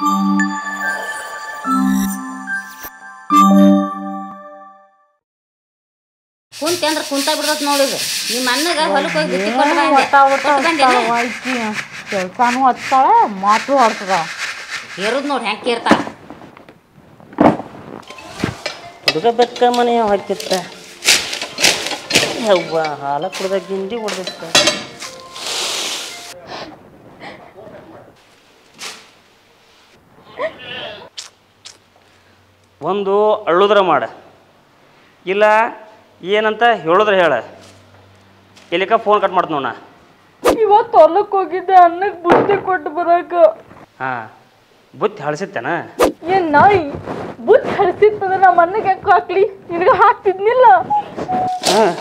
ಕುಂತಿ ಅಂದ್ರೆ ಕುಂತ ಬಿಡ್ತತ್ ನೋಡಿದು ನಿಮ್ಮ ಅಣ್ಣಗ ಹೊಲಕ್ಕೆ ಹೋಗಿ ಬಿತ್ತಿ ಕೊಟ್ಟು ಬಂದೆ ಕೊಟ್ಟು ಬಂದೇನ? ಕೆಲ್ಸಾನು ಹಚ್ತಾಳ ಮಾತು ಆಡ್ತದ ಹೇರುದ್ ನೋಡಿ ಹೆಂಗೆ ಕೇರ್ತಾಳ ಹುಡುಗ ಬೆಕ್ಕ ಮನೆಯ ಹಾಕಿತ್ತ ಯವ್ವ ಹಾಲ ಕುಡ್ದ ಗಿಂಡಿ ಹೊಡೆದಿತ್ತ ಒಂದು ಅಳುದ್ರ ಮಾಡ ಇಲ್ಲ ಏನಂತ ಹೇಳುದ್ರ ಹೇಳ ಇಲ್ಲಿಕ ಫೋನ್ ಕಟ್ ಮಾಡ್ತು ನೋಡ ಇವತ್ತು ಹೊಲಕ್ಕೆ ಹೋಗಿದ್ದೆ ಅನ್ನಕ್ಕೆ ಬುದ್ಧಿ ಕೊಟ್ಟು ಬರಾಕ ಹಾಂ ಬುತ್ತಿ ಹಳಸಿತ್ತೇನ ಏನ್ ನಾಯಿ ಬುದ್ಧಿ ಹರಿಸಿತ್ತಂದ್ರೆ ನಮ್ಮ ಅಣ್ಣಗೆ ಯಾಕೆ ಹಾಕ್ಲಿ ನಿನಗೆ ಹಾಕ್ತಿದ್ನಿಲ್ಲ ಹಾಂ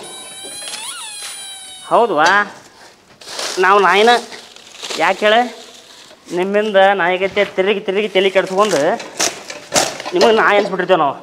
ಹೌದ್ವಾ ನಾವು ನಾಯಿನ ಯಾಕೆ ಹೇಳ ನಿಮ್ಮಿಂದ ನಾಯಿಗತ್ತೆ ತಿರುಗಿ ತಿರುಗಿ ತಲೆ ಕೆಡ್ಸ್ಕೊಂಡು ನಿಮಗೆ ನಾಯಿ ಅನ್ಸ್ಬಿಟ್ಟಿರ್ತೇವೆ ನಾವು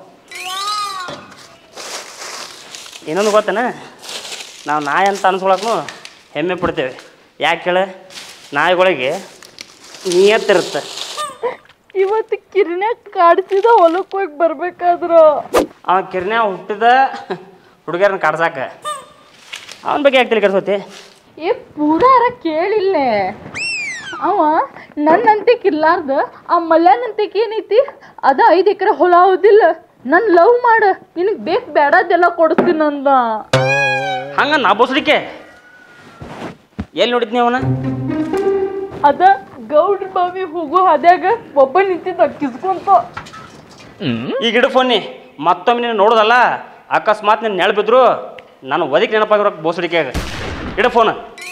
ಇನ್ನೊಂದು ಗೊತ್ತೇನ ನಾವು ನಾಯಿ ಅಂತ ಅನ್ಸ್ಕೊಳಕ್ಕೂ ಹೆಮ್ಮೆ ಪಡ್ತೇವೆ ಯಾಕೆ ಹೇಳ ನಾಯಿಗಳಿಗೆ ನಿಯತ್ತಿರುತ್ತೆ ಇವತ್ತು ಕಿರಿನ್ಯಾಗ ಕಾಡ್ಸಿದ ಹೊಲಕ್ಕೆ ಹೋಗಿ ಬರ್ಬೇಕಾದ್ರ ಅವ ಕಿರ್ನ್ಯಾಗ ಹುಟ್ಟಿದ ಹುಡುಗಿಯರನ್ನ ಕಾಡ್ಸಾಕ ಅವನ ಬಗ್ಗೆ ಯಾಕೆ ತಲೆ ಕೆಡ್ಸೋತಿ ಏ ಪೂರಾರ ಕೇಳಿಲ್ಲೇ ಅವ ನನ್ನಂತಿಕ್ ಇರ್ಲಾರ್ದ ಆ ಮಲ್ಯಾನಂತಿಕ್ ಏನೈತಿ ಅದ ಐದು ಎಕರೆ ಹೊಲ ಹೌದಿಲ್ಲ ನನ್ ಲವ್ ಮಾಡ ನಿನಗ್ ಬೇಕು ಬೇಡದೆಲ್ಲ ಕೊಡಿಸ್ತೀನಿ ಅಂದ ಹಂಗ ನಾ ಬೋಸಡಿಕೆ ಎಲ್ಲಿ ನೋಡಿದ್ನಿ ಅವನ ಅದ ಗೌಡ್ರ ಬಾವಿ ಹೋಗೋ ಹಾದ್ಯಾಗ ಒಬ್ಬ ನಿಂತಿದ್ದ ಕಿಸ್ಕೊಂತ ಈ ಗಿಡ ಫೋನಿ ಮತ್ತೊಮ್ಮೆ ನೀನು ನೋಡೋದಲ್ಲ ಅಕಸ್ಮಾತ್ ನೀನು ನೆಳ ಬಿದ್ರು ನಾನು ಒದಕ್ಕೆ ನೆನಪಾಗಿರೋ ಬೋಸಡಿಕೆಯಾಗ ಇಡ ಫೋನ್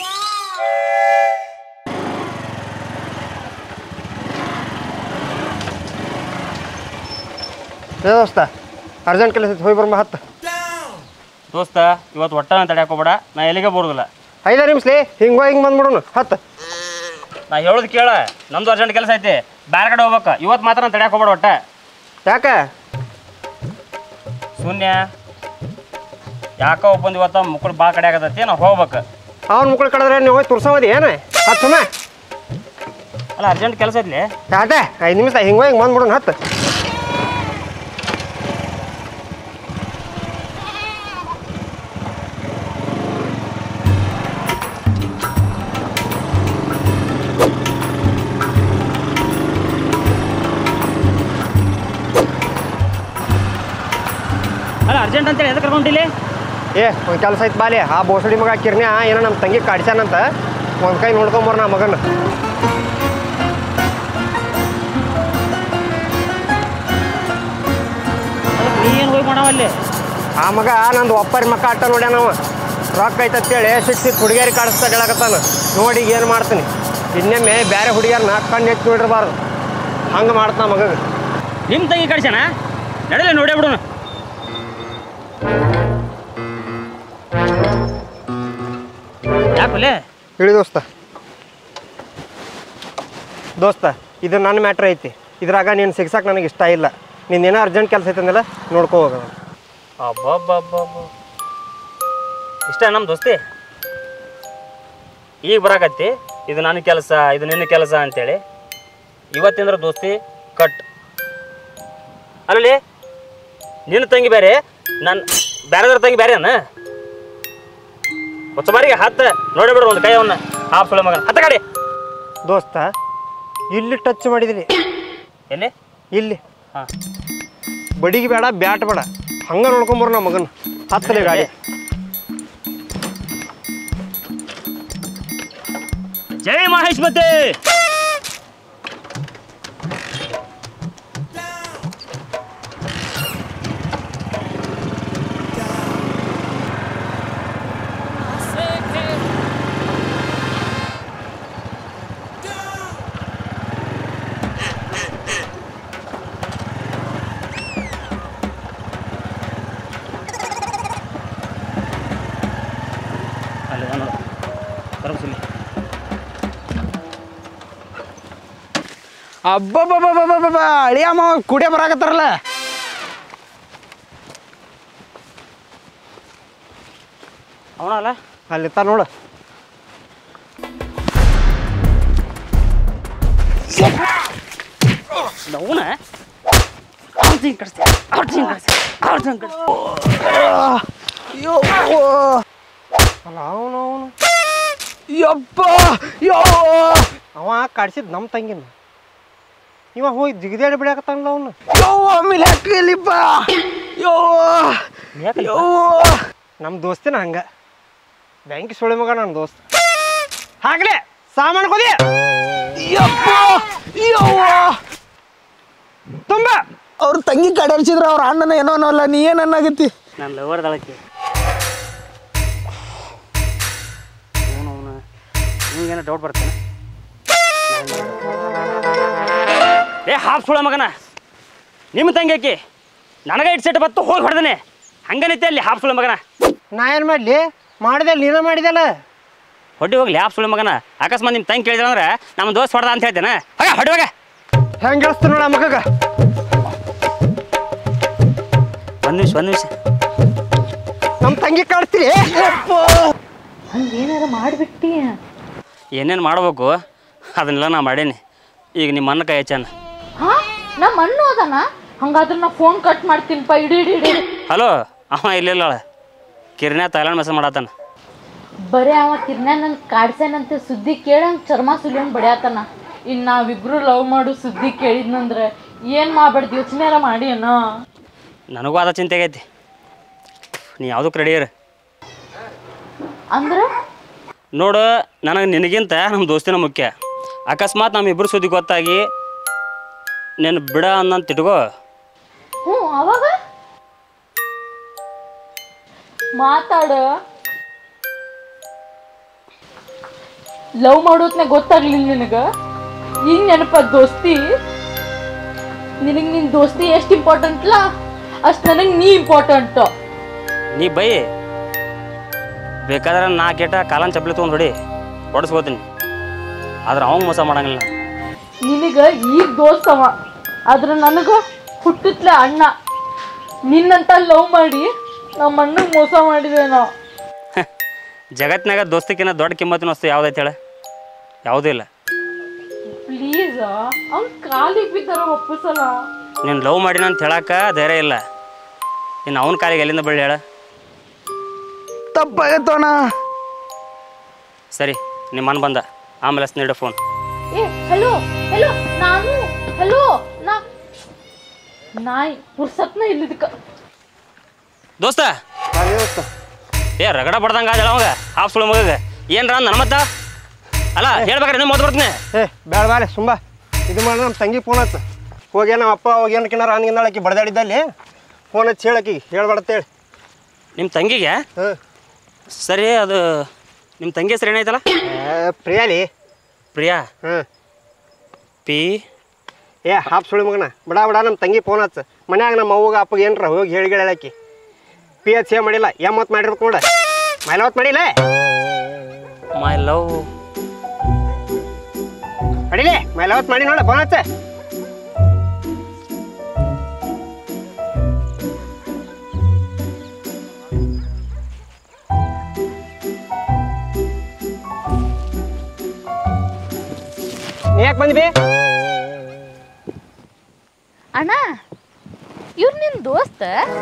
ಏ ದೋಸ್ತ ಅರ್ಜೆಂಟ್ ಕೆಲಸ ಐತಿ ಹೋಗಿ ಬರ್ಮ ಹತ್ತು ದೋಸ್ತ ಇವತ್ತು ಒಟ್ಟ ತಡ್ಯಾಕೋಬೇಡ ನಾ ಎಲ್ಲಿಗೆ ಬರೋದಿಲ್ಲ ಐದಾರು ನಿಮಿಷಲಿ ಹಿಂಗೆ ಹಿಂಗೆ ಬಂದ್ಬಿಡೋಣ ಹತ್ತು ನಾ ಹೇಳೋದು ಕೇಳ ನಮ್ದು ಅರ್ಜೆಂಟ್ ಕೆಲಸ ಐತಿ ಬ್ಯಾರೆ ಕಡೆ ಹೋಗ್ಬೇಕು ಇವತ್ತು ಮಾತ್ರ ನಾನು ತಡ್ಯಾಕೋಬೇಡ ಒಟ್ಟ ಯಾಕೆ ಶೂನ್ಯ ಯಾಕೋ ಒಬ್ಬಂದು ಇವತ್ತು ಮುಕ್ಕಳು ಭಾಳ ಕಡೆ ಆಗತೈತಿ ನಾ ಹೋಗ್ಬೇಕು ಅವ್ನ ಮುಕ್ಳು ಕಡಿದ್ರೆ ನೀವು ಹೋಗಿ ತುರ್ಸೋದಿ ಏನು ಹತ್ತು ಸುಮ್ಮ ಅಲ್ಲ ಅರ್ಜೆಂಟ್ ಕೆಲಸ ಐತ್ಲಿ ಯಾಕೆ ಐದು ನಿಮಿಷ ಹಿಂಗೆ ಹಿಂಗೆ ಬಂದ್ಬಿಡೋಣ ಹತ್ತು ಅಲ್ಲ ಅರ್ಜೆಂಟ್ ಅಂತೇಳಿ ಎದಕ್ಕೆ ಕರ್ಕೊಂಡಿಲ್ಲಿ ಏ ಒಂದು ಕೆಲಸ ಐತೆ ಬಾಲಿ ಆ ಬೋಸಡಿ ಮಗ ಕಿರ್ನ್ಯಾ ಏನೋ ನಮ್ಮ ತಂಗಿ ಕಾಡ್ಸ್ಯಾನಂತ ಒಂದು ಕೈ ನೋಡ್ಕೊಂಬರ್ ನಾ ಮಗನ ನೀ ಏನು ಹೋಗಿ ಮಾಡವಲ್ಲಿ ಆ ಮಗ ನಂದು ಒಪ್ಪರಿ ಮಕ್ಕ ಅಟ್ಟ ನೋಡ್ಯಾನವ ರೊಕ್ಕ ಐತಂತೇಳಿ ಸಿಟ್ಟು ಸಿಟ್ಟು ಹುಡುಗಿಯರಿ ಕಾಡಿಸ್ತಾ ಹೇಳಕತ್ತಾನ ನೋಡಿ ಏನು ಮಾಡ್ತೀನಿ ಇನ್ನೊಮ್ಮೆ ಬೇರೆ ಹುಡುಗಿಯರನ್ನ ಕಣ್ಣು ಎತ್ತಿ ನೋಡಿರ್ಬಾರ್ದು ಹಂಗೆ ಮಾಡ್ತಾನ ಮಗಗೆ ನಿಮ್ಮ ತಂಗಿ ಕಳ್ಸ್ಯಾನ ನಡಲೆ ನೋಡೇ ಬಿಡೋಣ ಯಾಕಲೆ ಹೇಳಿ ದೋಸ್ತ ದೋಸ್ತ ಇದು ನನ್ನ ಮ್ಯಾಟ್ರ್ ಐತಿ ಇದ್ರಾಗ ನೀನು ಸಿಗ್ಸಕ್ಕೆ ನನಗೆ ಇಷ್ಟ ಇಲ್ಲ ನಿಂದು ಏನೋ ಅರ್ಜೆಂಟ್ ಕೆಲಸ ಐತಂದಿಲ್ಲ ನೋಡ್ಕೋ ಹೋಗೋಣ ಅಬ್ಬಬ್ಬಬ್ಬಬ್ಬ ಇಷ್ಟ ನಮ್ಮ ದೋಸ್ತಿ ಈಗ ಬರಾಕತ್ತಿ ಇದು ನನ್ನ ಕೆಲಸ ಇದು ನಿನ್ನ ಕೆಲಸ ಅಂತೇಳಿ ಇವತ್ತಿಂದ್ರ ದೋಸ್ತಿ ಕಟ್ ಅಲ್ಲಲ್ಲಿ ನಿನ್ನ ತಂಗಿ ಬೇರೆ ನನ್ನ ಬೇರೆದ್ರ ತಂಗಿ ಬೇರೆನ ಹೊಸ ಬಾರಿಗೆ ಹತ್ತ ನೋಡಿ ಬಿಡ್ರಿ ಒಂದು ಕೈ ಅವನ್ನ ಹಾಫ್ ಸುಳೆ ಮಗನ ಹತ್ತ ಗಾಡಿ ದೋಸ್ತ ಇಲ್ಲಿ ಟಚ್ ಮಾಡಿದ್ರಿ ಎಲ್ಲಿ ಇಲ್ಲಿ ಹಾಂ ಬಡಿಗೆ ಬೇಡ ಬ್ಯಾಟ್ ಬೇಡ ಹಂಗೆ ನೋಡ್ಕೊಂಬರು ನಮ್ಮ ಮಗನ ಹತ್ತಲಿ ಗಾಡಿ ಜೈ ಮಹೇಶ್ ಮತ್ತೆ ಅಲ್ಲಿ ನೋಡು ತರಬಿಸಲಿ ಅಬ್ಬಬ್ಬಬ್ಬಬ್ಬಬ್ಬ ಅಳಿಯ ಮಾವ ಕುಡಿಯ ಬರಾಕತ್ತಾರಲ್ಲ ಅವನಲ್ಲ ಅಲ್ಲಿ ತ ನೋಡು ಅವನ ಅವ್ರ ತಿಂಗ್ ಕಡಿಸ್ತೀನಿ ಅವ್ರ ತಿಂಗ್ ಕಡಿಸ್ತೀನಿ ಅವ್ರ ತಿಂಗ್ ಅಲ್ಲ ಅವನು ಅವನು ಯಪ್ಪ ಯೋ ಅವ ಕಾಡ್ಸಿದ್ ನಮ್ಮ ತಂಗಿನ ಇವ ಹೋಗಿ ಜಿಗಿದಾಡಿ ಬಿಡಾಕತ್ತಾನಲ್ಲ ಅವನು ಯವ್ವ ಮಿಲಾಕ್ಲಿಪ್ಪ ಯವ್ವ ಯವ್ವ ನಮ್ಮ ದೋಸ್ತಿನ ಹಂಗ ಬ್ಯಾಂಕ್ ಸುಳಿ ಮಗ ನನ್ನ ದೋಸ್ತ ಹಾಗ್ಲೆ ಸಾಮಾನು ಕೊದಿ ಯಪ್ಪ ಯವ್ವ ತುಂಬ ಅವ್ರ ತಂಗಿ ಕಡೆ ಹಚ್ಚಿದ್ರ ಅವ್ರ ಅಣ್ಣನ ಏನೋ ಅನ್ನೋಲ್ಲ ನೀ ಏನ್ ಅನ್ನಾಗತ್ತಿ ನನ್ನ ಲವರ್ ದಳಕ್ಕೆ ಅವನು ಅವನು ನಿಮಗೇನೋ ಡೌಟ್ ಬರ್ತಾನೆ ಏ ಹಾಫ್ ಸುಳ ಮಗನ ನಿಮ್ಮ ತಂಗಿ ಆಕಿ ನನಗೆ ಇಟ್ ಸೆಟ್ ಬತ್ತು ಹೋಗಿ ಹೊಡೆದನೆ ಹಂಗನಿತ್ತೆ ಅಲ್ಲಿ ಹಾಫ್ ಸುಳ ಮಗನ ನಾ ಏನು ಮಾಡಲಿ ಮಾಡಿದೆ ನೀನ ಮಾಡಿದಲ್ಲ ಹೊಡಿ ಹೋಗ್ಲಿ ಹಾಫ್ ಸುಳ ಮಗನ ಅಕಸ್ಮಾತ್ ನಿಮ್ಮ ತಂಗಿ ಕೇಳಿದ್ರೆ ಅಂದ್ರೆ ನಮ್ಮ ದೋಸ್ತ್ ಹೊಡೆದ ಅಂತ ಹೇಳ್ತೇನೆ ಹೋಗ ಹೊಡಿವಾಗ ಹೆಂಗೆ ಗೆಳಿಸ್ತು ನೋಡ ಮಗಗ ಒಂದು ನಿಮಿಷ ಒಂದು ನಿಮಿಷ ನಮ್ಮ ತಂಗಿ ಕಾಡ್ತೀರಿ ಹಂಗೇನಾರ ಮಾಡಿಬಿಟ್ಟಿ ಏನೇನು ಮಾಡ್ಬೇಕು ಅದನ್ನೆಲ್ಲ ನಾ ಮಾಡೀನಿ ಈಗ ನಿಮ್ಮ ಅನ್ನ ಕೈ ಹಚ್ಚಾನ ಹಾ ನಮ್ಮ ಅಣ್ಣ ಅದಾನ ಹಂಗಾದ್ರೆ ನಾ ಫೋನ್ ಕಟ್ ಮಾಡ್ತೀನಿಪ್ಪ ಇಡಿ ಇಡಿ ಇಡಿ ಹಲೋ ಅವ ಇಲ್ಲಿಲ್ಲ ಕಿರ್ನ್ಯಾ ಥೈಲ್ಯಾಂಡ್ ಮೆಸೇಜ್ ಮಾಡತ್ತಾನ ಬರೀ ಅವ ಕಿರ್ನ್ಯಾನಂತ ಕಾಡ್ಸ್ಯಾನಂತ ಸುದ್ದಿ ಕೇಳಂಗ್ ಚರ್ಮ ಸುಲಿಯಂಗ್ ಬಡಿಯಾತನ ಇನ್ನು ನಾವಿಬ್ರು ಲವ್ ಮಾಡು ಸುದ್ದಿ ಕೇಳಿದ್ನಂದ್ರೆ ಏನು ಮಾಡ್ಬಾರ್ದು ಯೋಚನೆರ ಮಾಡಿ ಅಣ್ಣ ನನಗೂ ಅದ ಚಿಂತೆ ಆಗೈತಿ ನೀ ಯಾವುದಕ್ಕೆ ರೆಡಿ ಇರು ಅಂದ್ರೆ ನೋಡು ನನಗೆ ನಿನಗಿಂತ ನಮ್ಮ ದೋಸ್ತಿನ ಮುಖ್ಯ ಅಕಸ್ಮಾತ್ ನಮ್ಮಿಬ್ಬರು ಸುದ್ದಿ ಗೊತ್ತಾಗಿ ನೀನು ಬಿಡ ಅನ್ನಂತ ಇಟ್ಕೋ ಹ್ಞೂ ಅವಾಗ ಮಾತಾಡು ಲವ್ ಮಾಡೋತ್ನಾಗ ಗೊತ್ತಾಗ್ಲಿಲ್ಲ ನಿನಗ ಈಗ ನೆನಪ ದೋಸ್ತಿ ನಿನಗೆ ನಿನ್ನ ದೋಸ್ತಿ ಎಷ್ಟು ಇಂಪಾರ್ಟೆಂಟ್ಲ ಅಷ್ಟು ನನಗೆ ನೀ ಇಂಪಾರ್ಟೆಂಟ್ ನೀ ಬೈ ಬೇಕಾದ್ರೆ ನಾ ಕೇಟ ಕಾಲನ್ ಚಪ್ಪಲಿ ತೊಗೊಂಡು ಹೊಡಿ ಹೊಡೆಸ್ಕೋತೀನಿ ಆದ್ರೆ ಅವ್ನು ಮೋಸ ಮಾಡಂಗಿಲ್ಲ ನಾ. ನಿನಗ ಈಗ ದೋಸ್ತ್ ಅವ ಆದ್ರೆ ನನಗ ಹುಟ್ಟುತ್ತಲೆ ಅಣ್ಣ ನಿನ್ನಂತ ಲವ್ ಮಾಡಿ ನಮ್ಮ ಅಣ್ಣಗೆ ಮೋಸ ಮಾಡಿದೆ ನಾವು ಜಗತ್ತಿನಾಗ ದೋಸ್ತಿಕಿನ್ನ ದೊಡ್ಡ ಕಿಮ್ಮತ್ತಿನ ವಸ್ತು ಯಾವ್ದೈತೆ ಹೇಳ ಯಾವುದೂ ಇಲ್ಲ ಪ್ಲೀಸ್ ಅವ್ನ ಕಾಲಿಗೆ ಬಿದ್ದಾರ ಒಪ್ಪಿಸಲ್ಲ ನೀನು ಲವ್ ಮಾಡಿನ ಅಂತ ಹೇಳಕ್ಕ ಧೈರ್ಯ ಇಲ್ಲ ಇನ್ನು ಅವನ ಕಾಲಿಗೆ ಎಲ್ಲಿಂದ ಬಳ್ಳಿ ಹೇಳ ತಪ್ಪಾಗತ್ತೋಣ ಸರಿ ನಿಮ್ಮ ಮನ್ ಬಂದ ಆಮೇಲೆ ನೀಡ ಫೋನ್ ಏ ಹಲೋ ಹಲೋ ನಾನು ಹಲೋ ನಾ ನಾಯಿ ಪುರ್ಸತ್ನ ಇಲ್ಲಿದ್ಕ ದೋಸ್ತ ಏ ರಗಡ ಬಡ್ದಂಗ ಆದ ಅವಾಗ ಹಾಫ್ ಸುಳ್ಳು ಮಗಗ ಏನ್ರ ನನ್ನ ಮತ್ತ ಅಲ್ಲ ಹೇಳ್ಬೇಕಾರೆ ನೀವು ಮೊದಲು ಬರ್ತೀನಿ ಏ ಬೇಡ ಬೇಡ ಸುಂಬ ಇದು ಮಾಡಿ ನಮ್ಮ ತಂಗಿ ಫೋನ್ ಹಚ್ಚ ಹೋಗಿ ನಮ್ಮ ಅಪ್ಪ ಹೋಗಿ ಏನಕ್ಕಿನಾರ ಹಂಗಿಂದಾಳಕಿ ಬಡ್ದಾಡಿದ್ದಲ್ಲಿ ಫೋನ್ ಹಚ್ಚಿ ಹೇಳಕಿ ಹೇಳ್ಬೇಡತ್ತೇಳಿ ನಿಮ್ಮ ತಂಗಿಗೆ ಹಾಂ ಸರಿ ಅದು ನಿಮ್ಮ ತಂಗಿ ಹೆಸರು ಏನಾಯ್ತಲ್ಲ ಪ್ರಿಯಾಲಿ ಪ್ರಿಯಾ ಹಾಂ ಪಿ ಏ ಹಾಪ್ ಸುಳಿ ಮಗನ ಬಡ ಬಡ ನಮ್ಮ ತಂಗಿ ಫೋನ್ ಹಚ್ಚ ಮನ್ಯಾಗ ನಮ್ಮ ಅವ್ವಗ ಅಪ್ಪಗೆ ಏನ್ರ ಹೋಗಿ ಹೇಳಿ ಹೇಳಾಕಿ ಪಿ ಎಚ್ ಸಿ ಮಾಡಿಲ್ಲ ಎಮ್ಮತ್ ಮಾಡಿರ್ಬೇಕು ನೋಡ ಮೈಲವತ್ ಮಾಡಿಲ್ಲ ಮೈ ಲವ್ ಮಾಡಿಲೆ ಮೈಲವತ್ ಮಾಡಿ ನೋಡ ಫೋನ್ ಹಚ್ಚ ನೀ ಯಾಕೆ ಬಂದ್ವಿ ಅಣ್ಣ ಇವ್ರು ನಿನ್ನ ದೋಸ್ತ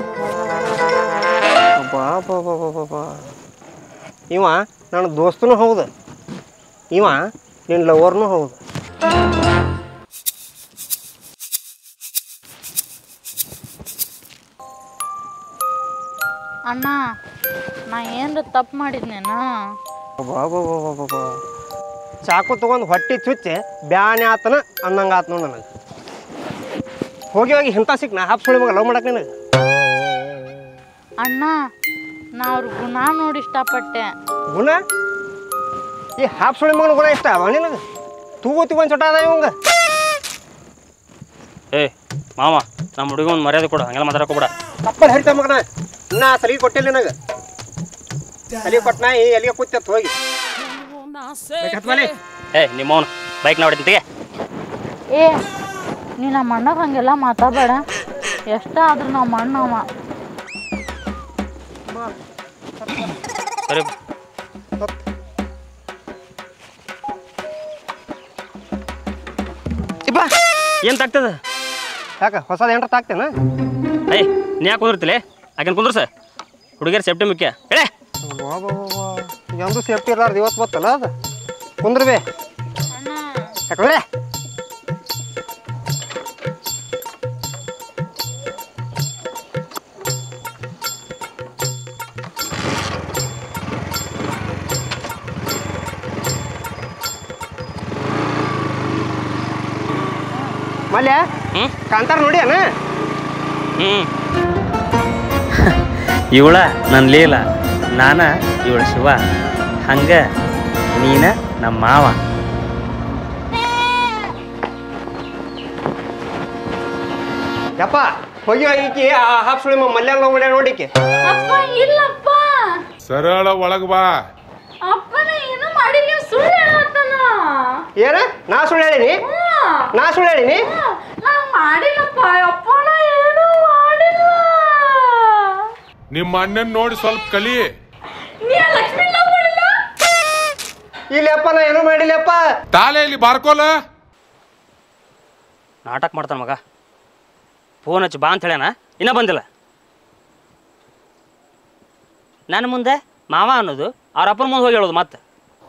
ಬಾ ಬಾ ಬಾ ಬಾ ಬಾ ಬಾ ಇವ ನನ್ನ ದೋಸ್ತನೂ ಹೌದು ಇವ ನಿನ್ನ ಲವರ್ನೂ ಹೌದು ಅಣ್ಣ ನಾ ಏನ್ರ ತಪ್ಪು ಮಾಡಿದ್ನೇನ ಬಾ ಬಾ ಬಾ ಬಾ ಬಾ ಬಾ ಚಾಕು ತಗೊಂಡು ಹೊಟ್ಟೆ ಚುಚ್ಚಿ ಬ್ಯಾನೆ ಆತನ ಅನ್ನಂಗೆ ಆತ ನೋಡಿ ನನಗೆ ಹೋಗಿ ಹೋಗಿ ಇಂಥ ಸಿಕ್ ನಾ ಹಾಪ್ ಸುಳಿ ಮಗ ಲವ್ ಮಾಡಕ್ಕೆ ನಿನಗೆ ಅಣ್ಣ ನಾ ಅವ್ರ ಗುಣ ನೋಡಿ ಇಷ್ಟಪಟ್ಟೆ ಗುಣ ಈ ಹಾಪ್ ಸುಳಿ ಮಗನ ಗುಣ ಇಷ್ಟ ಅವ ನಿನಗೆ ತೂಗು ತಗೊಂಡು ಚೊಟ ಅದ ಇವಂಗ ಏ ಮಾವ ನಮ್ಮ ಹುಡುಗ ಒಂದು ಮರ್ಯಾದೆ ಕೊಡು ಹಂಗೆಲ್ಲ ಮಾತಾಡಕೋಬೇಡ ತಪ್ಪಲ್ಲಿ ಹರಿತ ಮಗನ ಇನ್ನ ಸಲಿಗೆ ಕೊಟ್ಟಿಲ್ಲ ನಿನಗೆ ಸಲಿಗೆ ಕೊಟ್ಟನ ಈ ಎಲ್ಲಿಗೆ ಕೂತ್ಯತ್ ಹೋಗಿ ಬೇಕಾತ್ ಬಲಿ ಏ ನಿಮ್ಮವನು ಬೈಕ್ ನೋಡಿದ್ದೀನಿ ತೆಗೆ ಏ ನೀ ನಮ್ಮ ಅಣ್ಣಗೆ ಹಂಗೆಲ್ಲ ಮಾತಾಡಬೇಡ ಎಷ್ಟ ಆದ್ರೂ ನಮ್ಮ ಅಣ್ಣವ ಸರಿ ಇಪ್ಪ ಏನು ತಗ್ತದ ಯಾಕೆ ಹೊಸದು ಏನ್ರ ತಾಕ್ತೇನ ಏಯ್ ನೀ ಯಾಕೆ ಕುಂದಿರ್ತಿಲೆ ಆಕೆನ್ ಕುಂದ್ರಸ ಹುಡುಗಿಯರ್ ಸೇಫ್ಟಿ ಮುಖ್ಯ ಹೇಳೇ ಎಂದು ಸೇಫ್ಟಿ ಇರ್ಲಾರ್ದು ಇವತ್ತು ಬತ್ತಲ್ಲ ಅದು ಕುಂದ್ರ ಬೇ ಯಾಕಂದ್ರೆ ಮಲ್ಯ ಹ್ಞೂ ಕಾಂತಾರ ನೋಡಿ ಅಣ್ಣ ಹ್ಞೂ ಇವಳ ನನ್ನ ಲೀಲ ನಾನ ಇವಳ ಶಿವ ಹಂಗ ನೀನ ನಮ್ಮ ಮಾವ ಯಪ್ಪ ಹೋಗಿ ಈಕಿ ಆ ಹಾಫ್ ಸುಳಿ ಮಲ್ಯಾಣ ನೋಡಿ ನೋಡಿಕೆ ಅಪ್ಪ ಇಲ್ಲಪ್ಪ ಸರಳ ಒಳಗ್ ಬಾ ಅಪ್ಪನ ಏನು ಮಾಡಿ ನೀವು ಸುಳ್ಳು ಹೇಳತ್ತನ ಏನ ನಾ ಸುಳ್ಳು ಹೇಳಿನಿ ನಾ ಸುಳ್ಳು ಹೇಳಿನಿ ನಾ ಮಾಡಿಲ್ಲಪ್ಪ ಅಪ್ಪನ ಏನು ಮಾಡಿಲ್ಲ ನಿಮ್ಮ ಅಣ್ಣನ್ ನೋಡಿ ಸ್ವಲ್ಪ ಕಲಿ ನೀ ಆ ಲಕ್ಷ್ಮಿ ಲವ್ ಮಾಡಿಲ್ಲ ಇಲ್ಲಪ್ಪ ನಾ ಏನೂ ಮಾಡಿಲ್ಲಪ್ಪ ತಾಲೆ ಇಲ್ಲಿ ಬಾರ್ಕೋಲ ನಾಟಕ ಮಾಡ್ತಾನ ಮಗ ಫೋನ್ ಹಚ್ಚಿ ಬಾ ಅಂತ ಹೇಳ್ಯಾನ ಇನ್ನೂ ಬಂದಿಲ್ಲ ನನ್ನ ಮುಂದೆ ಮಾವ ಅನ್ನೋದು ಅವ್ರ ಅಪ್ಪನ ಮುಂದೆ ಹೋಗಿ ಹೇಳೋದು ಮತ್ತೆ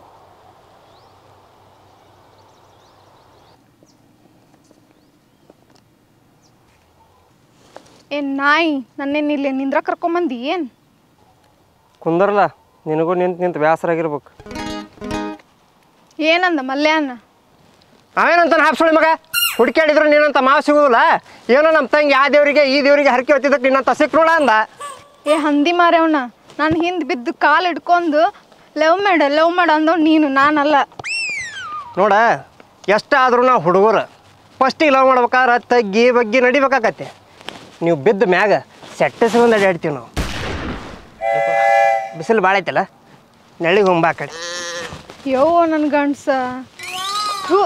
ಏನ್ ನಾಯಿ ನನ್ನೇನು ಇಲ್ಲಿ ನಿಂದ್ರ ಕರ್ಕೊಂಬಂದಿ ಏನ್ ಕುಂದರ್ಲ ನಿನಗೂ ನಿಂತು ನಿಂತು ಬೇಸರ ಆಗಿರ್ಬೇಕು ಏನಂದ ಮಲ್ಯಾನ ಅವೇನಂತ ಹಾಫ್ ಸುಳಿ ಮಗ ಹುಡುಕ್ಯಾಡಿದ್ರು ನೀನಂತ ಮಾವು ಸಿಗುದಿಲ್ಲ ಏನೋ ನಮ್ಮ ತಂಗಿ ಆ ದೇವರಿಗೆ ಈ ದೇವರಿಗೆ ಹರಕೆ ಹೊತ್ತಿದ್ದಕ್ಕೆ ನಿನ್ನಂತ ಸಿಕ್ ನೋಡ ಅಂದ ಏ ಹಂದಿ ಮಾರ್ಯವನ ನಾನು ಹಿಂದೆ ಬಿದ್ದು ಕಾಲು ಹಿಡ್ಕೊಂಡು ಲವ್ ಮಾಡ ಲವ್ ಮಾಡ ಅಂದವ್ ನೀನು ನಾನಲ್ಲ ನೋಡ ಎಷ್ಟಾದ್ರೂ ನಾವು ಹುಡುಗರು ಫಸ್ಟಿಗೆ ಲವ್ ಮಾಡ್ಬೇಕಾದ್ರೆ ತಗ್ಗಿ ಬಗ್ಗಿ ನಡಿಬೇಕಾಗತ್ತೆ ನೀವು ಬಿದ್ದ ಮ್ಯಾಗ ಸೆಟ್ಟಿಸ್ಕೊಂಡು ಅಡ್ಯಾಡ್ತೀವಿ ನಾವು ಬಿಸಿಲು ಭಾಳ ಐತಲ್ಲ ನೆಳಿಗೆ ಹೊಂಬಾ ಆ ಕಡೆ ಯವ್ವ ನನ್ನ ಗಂಡ್ಸ ಥು.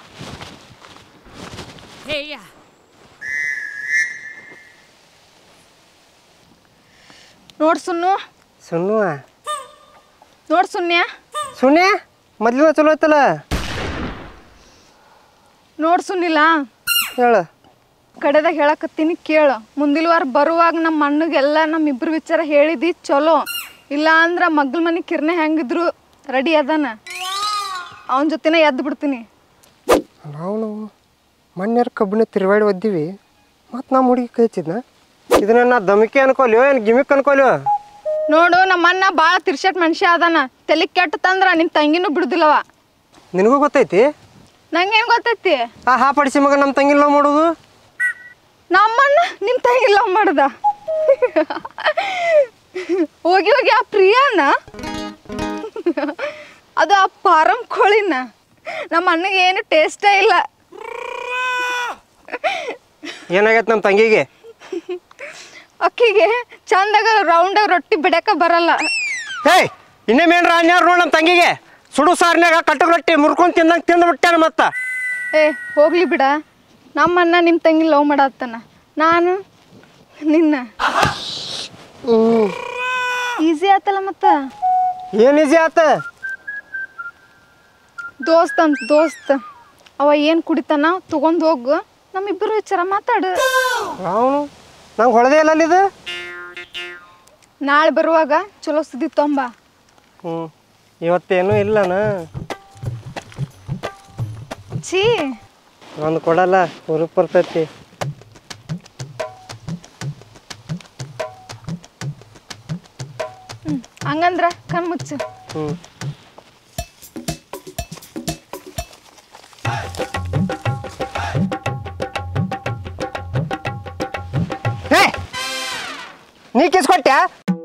ನೋಡ್ ಸುನ್ನು ಸುನ್ನು ನೋಡ್ ಸುನ್ಯ ಸುನ್ಯ ಮೊದ್ಲಿನ ಚಲೋ ಐತಲ್ಲ ನೋಡ್ ಸುನ್ನಿಲ್ಲ ಹೇಳು ಕಡೆದಾಗ ಹೇಳಕತ್ತೀನಿ ಕೇಳು ಮುಂದಿನ ವಾರ ಬರುವಾಗ ನಮ್ಮ ಅಣ್ಣಗೆಲ್ಲ ನಮ್ಮ ಇಬ್ರು ವಿಚಾರ ಹೇಳಿದಿ ಚಲೋ ಇಲ್ಲ ಅಂದ್ರೆ ಮಗ್ಳ ಮನೆ ಕಿರ್ನೆ ಹೆಂಗಿದ್ರು ರೆಡಿ ಅದಾನ ಅವನ ಜೊತೆನೇ ಎದ್ದು ಬಿಡ್ತೀನಿ ನಾವು ನಾವು ಮೊನ್ನೆರ ಕಬ್ಬಿನ ತಿರುವಾಡಿ ಒದ್ದೀವಿ ಮತ್ತು ನಮ್ಮ ಹುಡುಗಿ ಕೈ ಹಚ್ಚಿದ್ನ ಇದನ್ನ ನಾ ದಮಿಕೆ ಅನ್ಕೊಲ್ಯೋ ಏನು ಗಿಮಿಕ್ ಅನ್ಕೊಲ್ಯೋ ನೋಡು ನಮ್ಮ ಅಣ್ಣ ಭಾಳ ತಿರ್ಸಟ್ ಮನುಷ್ಯ ಅದಾನ ತಲೆ ಕೆಟ್ಟತಂದ್ರ ನಿನ್ನ ತಂಗಿನೂ ಬಿಡುದಿಲ್ಲವ ನಿನಗೂ ಗೊತ್ತೈತಿ ನಂಗೇನು ಗೊತ್ತೈತಿ ಆ ಹಾ ಪಡಿಸಿ ಮಗ ನಮ್ಮ ತಂಗಿ ಲವ್ ಮಾಡೋದು ನಮ್ಮಣ್ಣ ನಿನ್ನ ತಂಗಿ ಲವ್ ಮಾಡ್ದ ಹೋಗಿ ಹೋಗಿ ಆ ಪ್ರಿಯಾನ ಅದು ಆ ಪಾರಂ ಕೋಳಿನ ನಮ್ಮ ಅಣ್ಣಗೆ ಏನು ಟೇಸ್ಟೇ ಇಲ್ಲ ಏನಾಗೈತೆ ನಮ್ಮ ತಂಗಿಗೆ ಅಕ್ಕಿಗೆ ಚಂದಾಗ ರೌಂಡಾಗ ರೊಟ್ಟಿ ಬಿಡಕ ಬರಲ್ಲ ಹೇಯ್ ಇನ್ನೇಮೇನ್ರ ಅನ್ಯಾರು ನೋಡು ನಮ್ಮ ತಂಗಿಗೆ ಸುಡು ಸಾರಿನಾಗ ಕಟ್ಟಗ ರೊಟ್ಟಿ ಮುರ್ಕೊಂಡು ತಿಂದಂಗೆ ತಿಂದು ಬಿಟ್ಟಾನ ಮತ್ತ ಏ ಹೋಗ್ಲಿ ಬಿಡ ನಮ್ಮ ಅಣ್ಣ ನಿಮ್ಮ ತಂಗಿ ಲವ್ ಮಾಡತ್ತಾನ ನಾನು ನಿನ್ನ ಈಸಿ ಆತಲ್ಲ ಮತ್ತ ಏನು ಈಜಿ ಆತ ದೋಸ್ತ್ ಅಂತ ದೋಸ್ತ್ ಅವ ಏನು ಕುಡಿತಾನ ತಗೊಂಡ್ ಹೋಗು ನಮ್ಮಿಬ್ಬರು ವಿಚಾರ ಮಾತಾಡು ಅವನು ನಂಗೆ ಹೊಡೆದೇ ಇಲ್ಲ ಅಲ್ಲಿ ಇದು ನಾಳೆ ಬರುವಾಗ ಚಲೋ ಸುದ್ದಿ ತೊಂಬ ಹ್ಞೂ ಇವತ್ತೇನೂ ಇಲ್ಲನ ಛೀ ಒಂದು ಕೊಡಲ್ಲ ಹುರುಪ್ ಬರ್ತೈತಿ ಹಂಗಂದ್ರ ಕಣ್ ಮುಚ್ಚು ಹ್ಞೂ ಹೇ ನೀ ಕಿಸ್ ಕೊಟ್ಟ್ಯಾ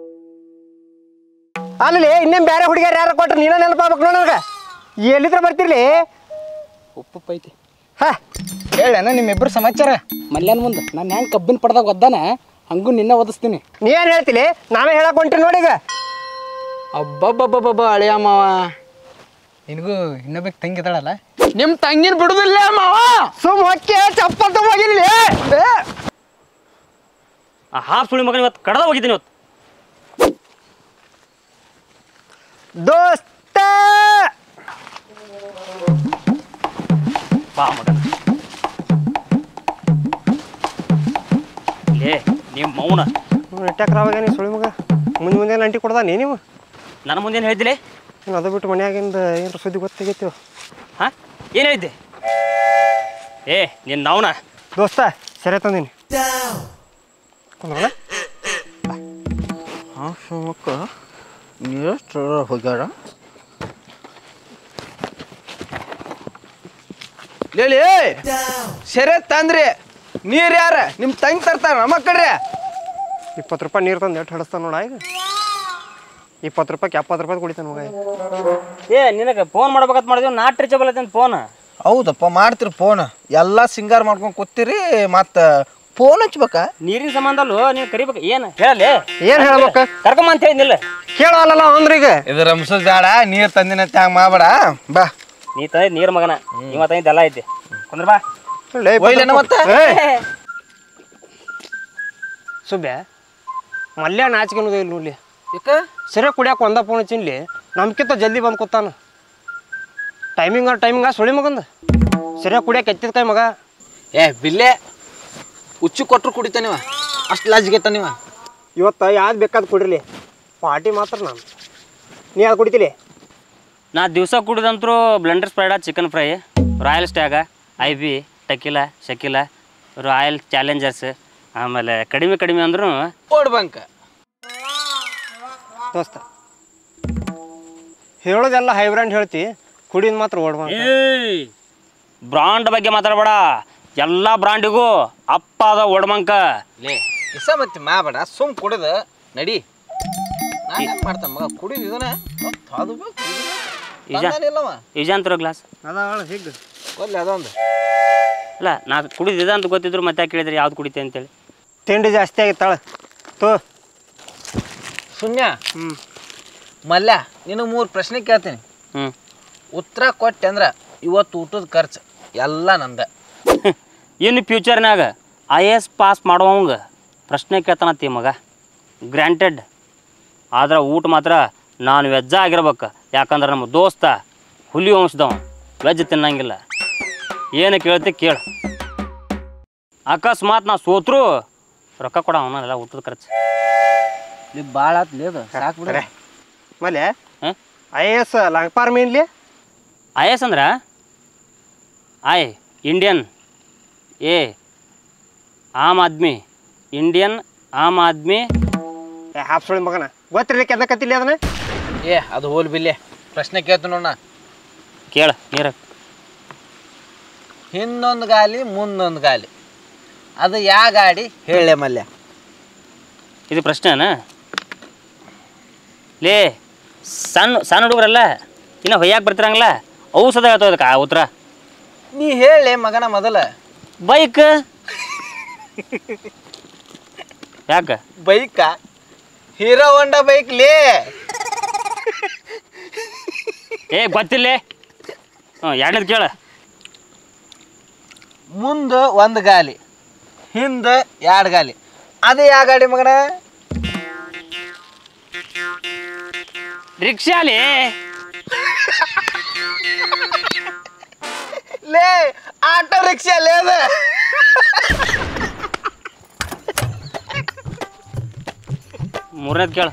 ಅಲ್ಲಿ ಇನ್ನೇನು ಬೇರೆ ಹುಡುಗಿಯರು ಯಾರು ಕೊಟ್ರೆ ನೀನ ನೆನಪಾಗ್ಬೇಕು ನೋಡ ನನಗೆ ಎಲ್ಲಿದ್ರೆ ಬರ್ತಿರ್ಲಿ ಉಪ್ಪು ಐತಿ ಹಾ ಹೇಳೇನ ನಿಮ್ಮಿಬ್ರು ಸಮಾಚಾರ ಮಲ್ಯಾನ್ ಮುಂದೆ ನಾನು ಹೆಂಗೆ ಕಬ್ಬಿನ ಪಡ್ದಾಗ ಒದ್ದಾನ ಹಂಗೂ ನಿನ್ನ ಓದಿಸ್ತೀನಿ ನೀ ಏನು ಹೇಳ್ತಿಲಿ ನಾವೇ ಹೇಳಕ್ ಹೊಂಟಿ ನೋಡಿ ಈಗ ಅಬ್ಬಬ್ಬಬ್ಬಬ್ಬ ಅಳಿಯ ಮಾವ ನಿನಗೂ ಇನ್ನೊಬ್ಬಕ್ಕೆ ತಂಗಿ ಇದ್ದಾಳಲ್ಲ ನಿಮ್ಮ ತಂಗಿನ ಬಿಡುದಿಲ್ಲ ಮಾವ ಸುಮ್ ಹೊಕ್ಕೆ ಚಪ್ಪಲ್ ತಗೋಗಿರ್ಲಿ ಆ ಹಾಫ್ ಸುಳಿ ಮಗನ ಇವತ್ತು ಕಡ್ದ ಹೋಗಿದ್ದೀನಿ ಇವತ್ತು ದೋಸ್ತ ಬಾ ಮಗನ ಏ ನಿಮ್ಮ ಮೌನ ನೆಟ್ಟಾಕ್ರಾವಾಗ ನೀ ಸುಳಿ ಮಗ ಮುಂದೆ ಮುಂದೆ ಅಂಟಿ ಕೊಡ್ದ ನೀ ನೀವು ನನ್ನ ಮುಂದೇನು ಹೇಳಿದ್ಲೆ ಇನ್ನು ಅದು ಬಿಟ್ಟು ಮನ್ಯಾಗಿಂದ ಏನಾರ ಸುದ್ದಿ ಗೊತ್ತಾಗೈತಿ ಹಾಂ ಏನು ಹೇಳಿದ್ದೆ ಏ ನಿನ್ನ ನಾವ್ನ ದೋಸ್ತ ಸರಿ ತಂದೀನಿ ಕುಂದ್ರಲ್ಲ ಹಾಂ ಶಿವಮೊಗ್ಗ ಎಷ್ಟು ಹೋಗ್ಯಾರ ಲೇಲಿ ಸೆರೆ ತಂದ್ರಿ ನೀರು ಯಾರ ನಿಮ್ಮ ತಂಗಿ ತರ್ತಾರ ನಮ್ಮ ಕಡ್ರಿ ಇಪ್ಪತ್ತು ರೂಪಾಯಿ ನೀರು ತಂದು ಎಷ್ಟು ಹಡಿಸ್ತಾನ ನೋಡ ಈಗ ಇಪ್ಪತ್ತು ರೂಪಾಯಿಗೆ ಎಪ್ಪತ್ತು ರೂಪಾಯಿ ಕುಡಿತಾನೆ ಮಗ ಏ ನಿನಗೆ ಫೋನ್ ಮಾಡ್ಬೇಕಂತ ಮಾಡಿದ್ವಿ ನಾಟ್ ರೀಚಬಲ್ ಐತೆ ಫೋನ್ ಹೌದಪ್ಪ ಮಾಡ್ತೀರಿ ಫೋನ್ ಎಲ್ಲ ಸಿಂಗಾರ ಮಾಡ್ಕೊಂಡು ಕೂತೀರಿ ಮತ್ತು ಫೋನ್ ಹಚ್ಬೇಕಾ ನೀರಿನ ಸಂಬಂಧ ಅಲ್ಲೋ ನೀನು ಕರಿಬೇಕು ಏನು ಹೇಳಲಿ ಏನು ಹೇಳ್ಬೇಕು ಕರ್ಕೊಂಬ ಅಂತ ಹೇಳಿದ್ನಿಲ್ಲ ಕೇಳಲ್ಲ ಅಂದ್ರೀಗ ಇದು ರಂಸದ್ ಬೇಡ ನೀರು ತಂದಿನ ತ್ಯಾಂಗ ಮಾಡಬೇಡ ಬಾ ನೀ ತಂದಿದ್ದು ನೀರು ಮಗನ ಇವ ತಂದಿದ್ದು ಎಲ್ಲ ಐತಿ ಕುಂದ್ರ ಬಾ ಒಯ್ಲೇನ ಮತ್ತೆ? ಸುಬ್ಯ ಮಲ್ಯ ನಾಚಿಕೆ ಅನ್ನೋದು ಇಲ್ಲ ನೋಡ್ಲಿ ಯಾಕ ಸರಿ ಕುಡಿಯಾಕ ಒಂದ ಫೋನ್ ಹಚ್ಚಿನ್ಲಿ ನಮ್ಕಿಂತ ಜಲ್ದಿ ಬಂದು ಕೂತಾನ ಟೈಮಿಂಗ ಟೈಮಿಂಗ ಸುಳಿ ಮಗಂದ ಸರಿಯಾಗಿ ಕುಡಿಯಾಕ ಎತ್ತಿದ ಕೈ ಮಗ ಏ ಬಿಲ್ಲೆ ಉಚ್ಚು ಕೊಟ್ರು ಕುಡಿತಾನಿವ ಅಷ್ಟು ಲಾಜಿಗೆತ್ತ ನೀವ ಇವತ್ತು ಯಾವ್ದು ಬೇಕಾದ್ ಕುಡಿರ್ಲಿ ಪಾರ್ಟಿ ಮಾತ್ರ ನಾನು ನೀ ಯಾವ್ದು ಕುಡಿತಿಲಿ ನಾ ದಿವಸ ಕುಡಿದಂತ್ರು Blenders Pride chicken fry Royal Stag I B tequila Shakila Royal Challengers ಆಮೇಲೆ ಕಡಿಮೆ ಕಡಿಮೆ ಅಂದ್ರೂ ಓಡ್ ಬಂಕ ದೋಸ್ತ ಹೇಳೋದೆಲ್ಲ ಹೈ ಬ್ರ್ಯಾಂಡ್ ಹೇಳ್ತಿ ಕುಡಿದ್ ಮಾತ್ರ ಓಡ್ಬ ಏಯ್ ಬ್ರಾಂಡ್ ಬಗ್ಗೆ ಮಾತಾಡಬೇಡ ಎಲ್ಲ ಬ್ರಾಂಡಿಗೂ ಅಪ್ಪ ಅದ ಒಡ್ಮಂಕ ಲೇ ಇಸ ಮತ್ತೆ ಮಾಡಬೇಡ ಸುಮ್ ಕುಡಿದ ನಡಿ ನಾನು ಮಾಡ್ತಾನೆ ಮಗ ಕುಡಿದು ಇದನ್ನ ಮತ್ತ್ ಅದು ಬೇಕು ಈಜ ಇಲ್ಲವ ಈಜಾಂತರ ಗ್ಲಾಸ್ ಅದ ಹಿಗ್ ಕೊಲ್ಲಿ ಅದೊಂದು ಅಲ್ಲ ನಾ ಕುಡಿದಿದೆ ಅಂತ ಗೊತ್ತಿದ್ರು ಮತ್ತೆ ಯಾಕೆ ಕೇಳಿದ್ರಿ ಯಾವ್ದು ಕುಡಿತೆ ಅಂತೇಳಿ ತಿಂಡಿ ಜಾಸ್ತಿ ಆಗಿತ್ತಾಳ ತೋ ಶೂನ್ಯ ಮಲ್ಯ ನಿನಗೆ ಮೂರು ಪ್ರಶ್ನೆ ಕೇಳ್ತೀನಿ ಹ್ಞೂ ಉತ್ತರ ಕೊಟ್ಟೆ ಅಂದ್ರೆ ಇವತ್ತು ಊಟದ ಖರ್ಚು ಎಲ್ಲ ನಂದ ಇನ್ನು ಫ್ಯೂಚರ್ನಾಗ ಐ ಎ ಎಸ್ ಪಾಸ್ ಮಾಡುವಂಗ ಪ್ರಶ್ನೆ ಕೇಳ್ತಾನತ್ತಿ ಮಗ ಗ್ರ್ಯಾಂಟೆಡ್ ಆದ್ರೆ ಊಟ ಮಾತ್ರ ನಾನು ವೆಜ್ಜ ಆಗಿರ್ಬೇಕು ಯಾಕಂದ್ರೆ ನಮ್ಮ ದೋಸ್ತ ಹುಲಿ ವಂಶದವ ವೆಜ್ ತಿನ್ನಂಗಿಲ್ಲ ಏನು ಕೇಳ್ತಿ ಕೇಳು ಅಕಸ್ಮಾತ್ ನಾ ಸೋತ್ರು ರೊಕ್ಕ ಕೊಡ ಅವನಲ್ಲ ಊಟದ ಖರ್ಚು ಭಾಳ ಆತ್ಲಿ ಅದು ಸಾಕು ಬಿಡ ಮಲೆ ಹಾಂ ಐ ಎ ಎಸ್ ಲಾಂಗ್ಪಾರ್ ಮೀನ್ಲಿ ಐ ಎಸ್ ಅಂದ್ರೆ ಐ ಇಂಡಿಯನ್ ಎ ಆಮ್ ಆದ್ಮಿ ಇಂಡಿಯನ್ ಆಮ್ ಆದ್ಮಿ ಹಾಫ್ ಸುಳಿ ಮಗನ ಗೊತ್ತಿರ್ಲಿಕ್ಕೆ ಎದಕತ್ತಿಲ್ಲ ಅದನ್ನ ಏ ಅದು ಹೋಲ್ ಬಿಲ್ಲೆ ಪ್ರಶ್ನೆ ಕೇಳ್ತೀನಿ ನೋಡ ಕೇಳ ನೀರ ಹಿಂದೊಂದು ಗಾಲಿ ಮುಂದೊಂದು ಗಾಲಿ ಅದು ಯಾ ಗಾಡಿ ಹೇಳೆ ಮಲ್ಯ ಇದು ಪ್ರಶ್ನೆನಾ ಲೇ ಸಣ್ಣ ಸಣ್ಣ ಹುಡುಗರಲ್ಲ ಇನ್ನು ಹೊಯ್ಯಾಕೆ ಬರ್ತಿರಂಗಿಲ್ಲ ಔಷಧ ಹೇಳ್ತಾವ ಅದಕ್ಕೆ ಆ ಉತ್ತರ ನೀ ಹೇಳೆ ಮಗನ ಮೊದಲ ಬೈಕ್ ಯಾಕೆ ಬೈಕ ಹೀರೋ ಹೊಂಡಾ ಬೈಕ್ ಲೇ ಏ ಗೊತ್ತಿಲ್ಲ ಹ್ಞೂ ಎರಡನೇದು ಕೇಳ ಮುಂದ ಒಂದು ಗಾಲಿ ಹಿಂದ ಎರಡು ಗಾಲಿ ಅದು ಯಾ ಗಾಡಿ ಮಗನ ರಿಕ್ಷಾಲಿ ಲೇ ಆಟೋ ರಿಕ್ಷಾ ಲೇ ಅದು ಮೂರನೇದು ಕೇಳ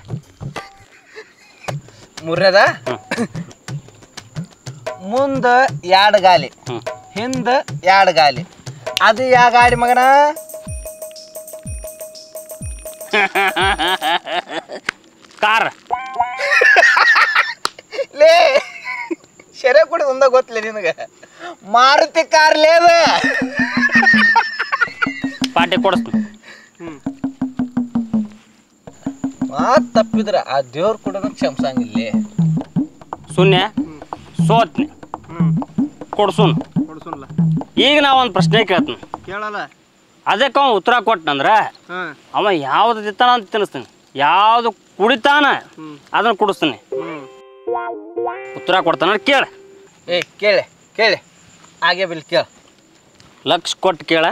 ಮೂರನೇದ ಮುಂದ ಎರಡು ಗಾಲಿ ಹ್ಞೂ ಹಿಂದ ಎರಡು ಗಾಲಿ ಅದು ಯಾ ಗಾಡಿ ಮಗನ ಕಾರ್ ಲೇ ಶರೆ ಕೂಡ ಒಂದ ಗೊತ್ತಿಲ್ಲ ನಿನಗೆ ಮಾರುತಿ ಕಾರ್ ಲೇ ಅದು ಪಾರ್ಟಿ ಕೊಡಿಸ್ತೀನಿ ಮಾತ್ ತಪ್ಪಿದ್ರ ಆ ದೇವ್ರ ಕೂಡ ಕ್ಷಮಿಸಂಗಿಲ್ಲ ಶೂನ್ಯ ಸೋತ್ನಿ ಕೊಡ್ಸುನ್ ಈಗ ನಾ ಒಂದು ಪ್ರಶ್ನೆ ಕೇಳ್ತೀನಿ ಕೇಳಲ್ಲ ಅದಕ್ಕೆ ಅವ ಉತ್ತರ ಕೊಟ್ಟನಂದ್ರೆ ಹಾಂ ಅವ ಯಾವ್ದು ತಿತ್ತಾನ ಅಂತ ತಿನ್ನಿಸ್ತೀನಿ ಯಾವ್ದು ಕುಡಿತಾನ ಅದನ್ನ ಕುಡಿಸ್ತೀನಿ ಉತ್ತರ ಕೊಡ್ತಾನ ಕೇಳ ಏ ಕೇಳೆ ಕೇಳೆ ಹಾಗೆ ಬಿಲ್ ಕೇಳ ಲಕ್ಷ ಕೊಟ್ಟು ಕೇಳ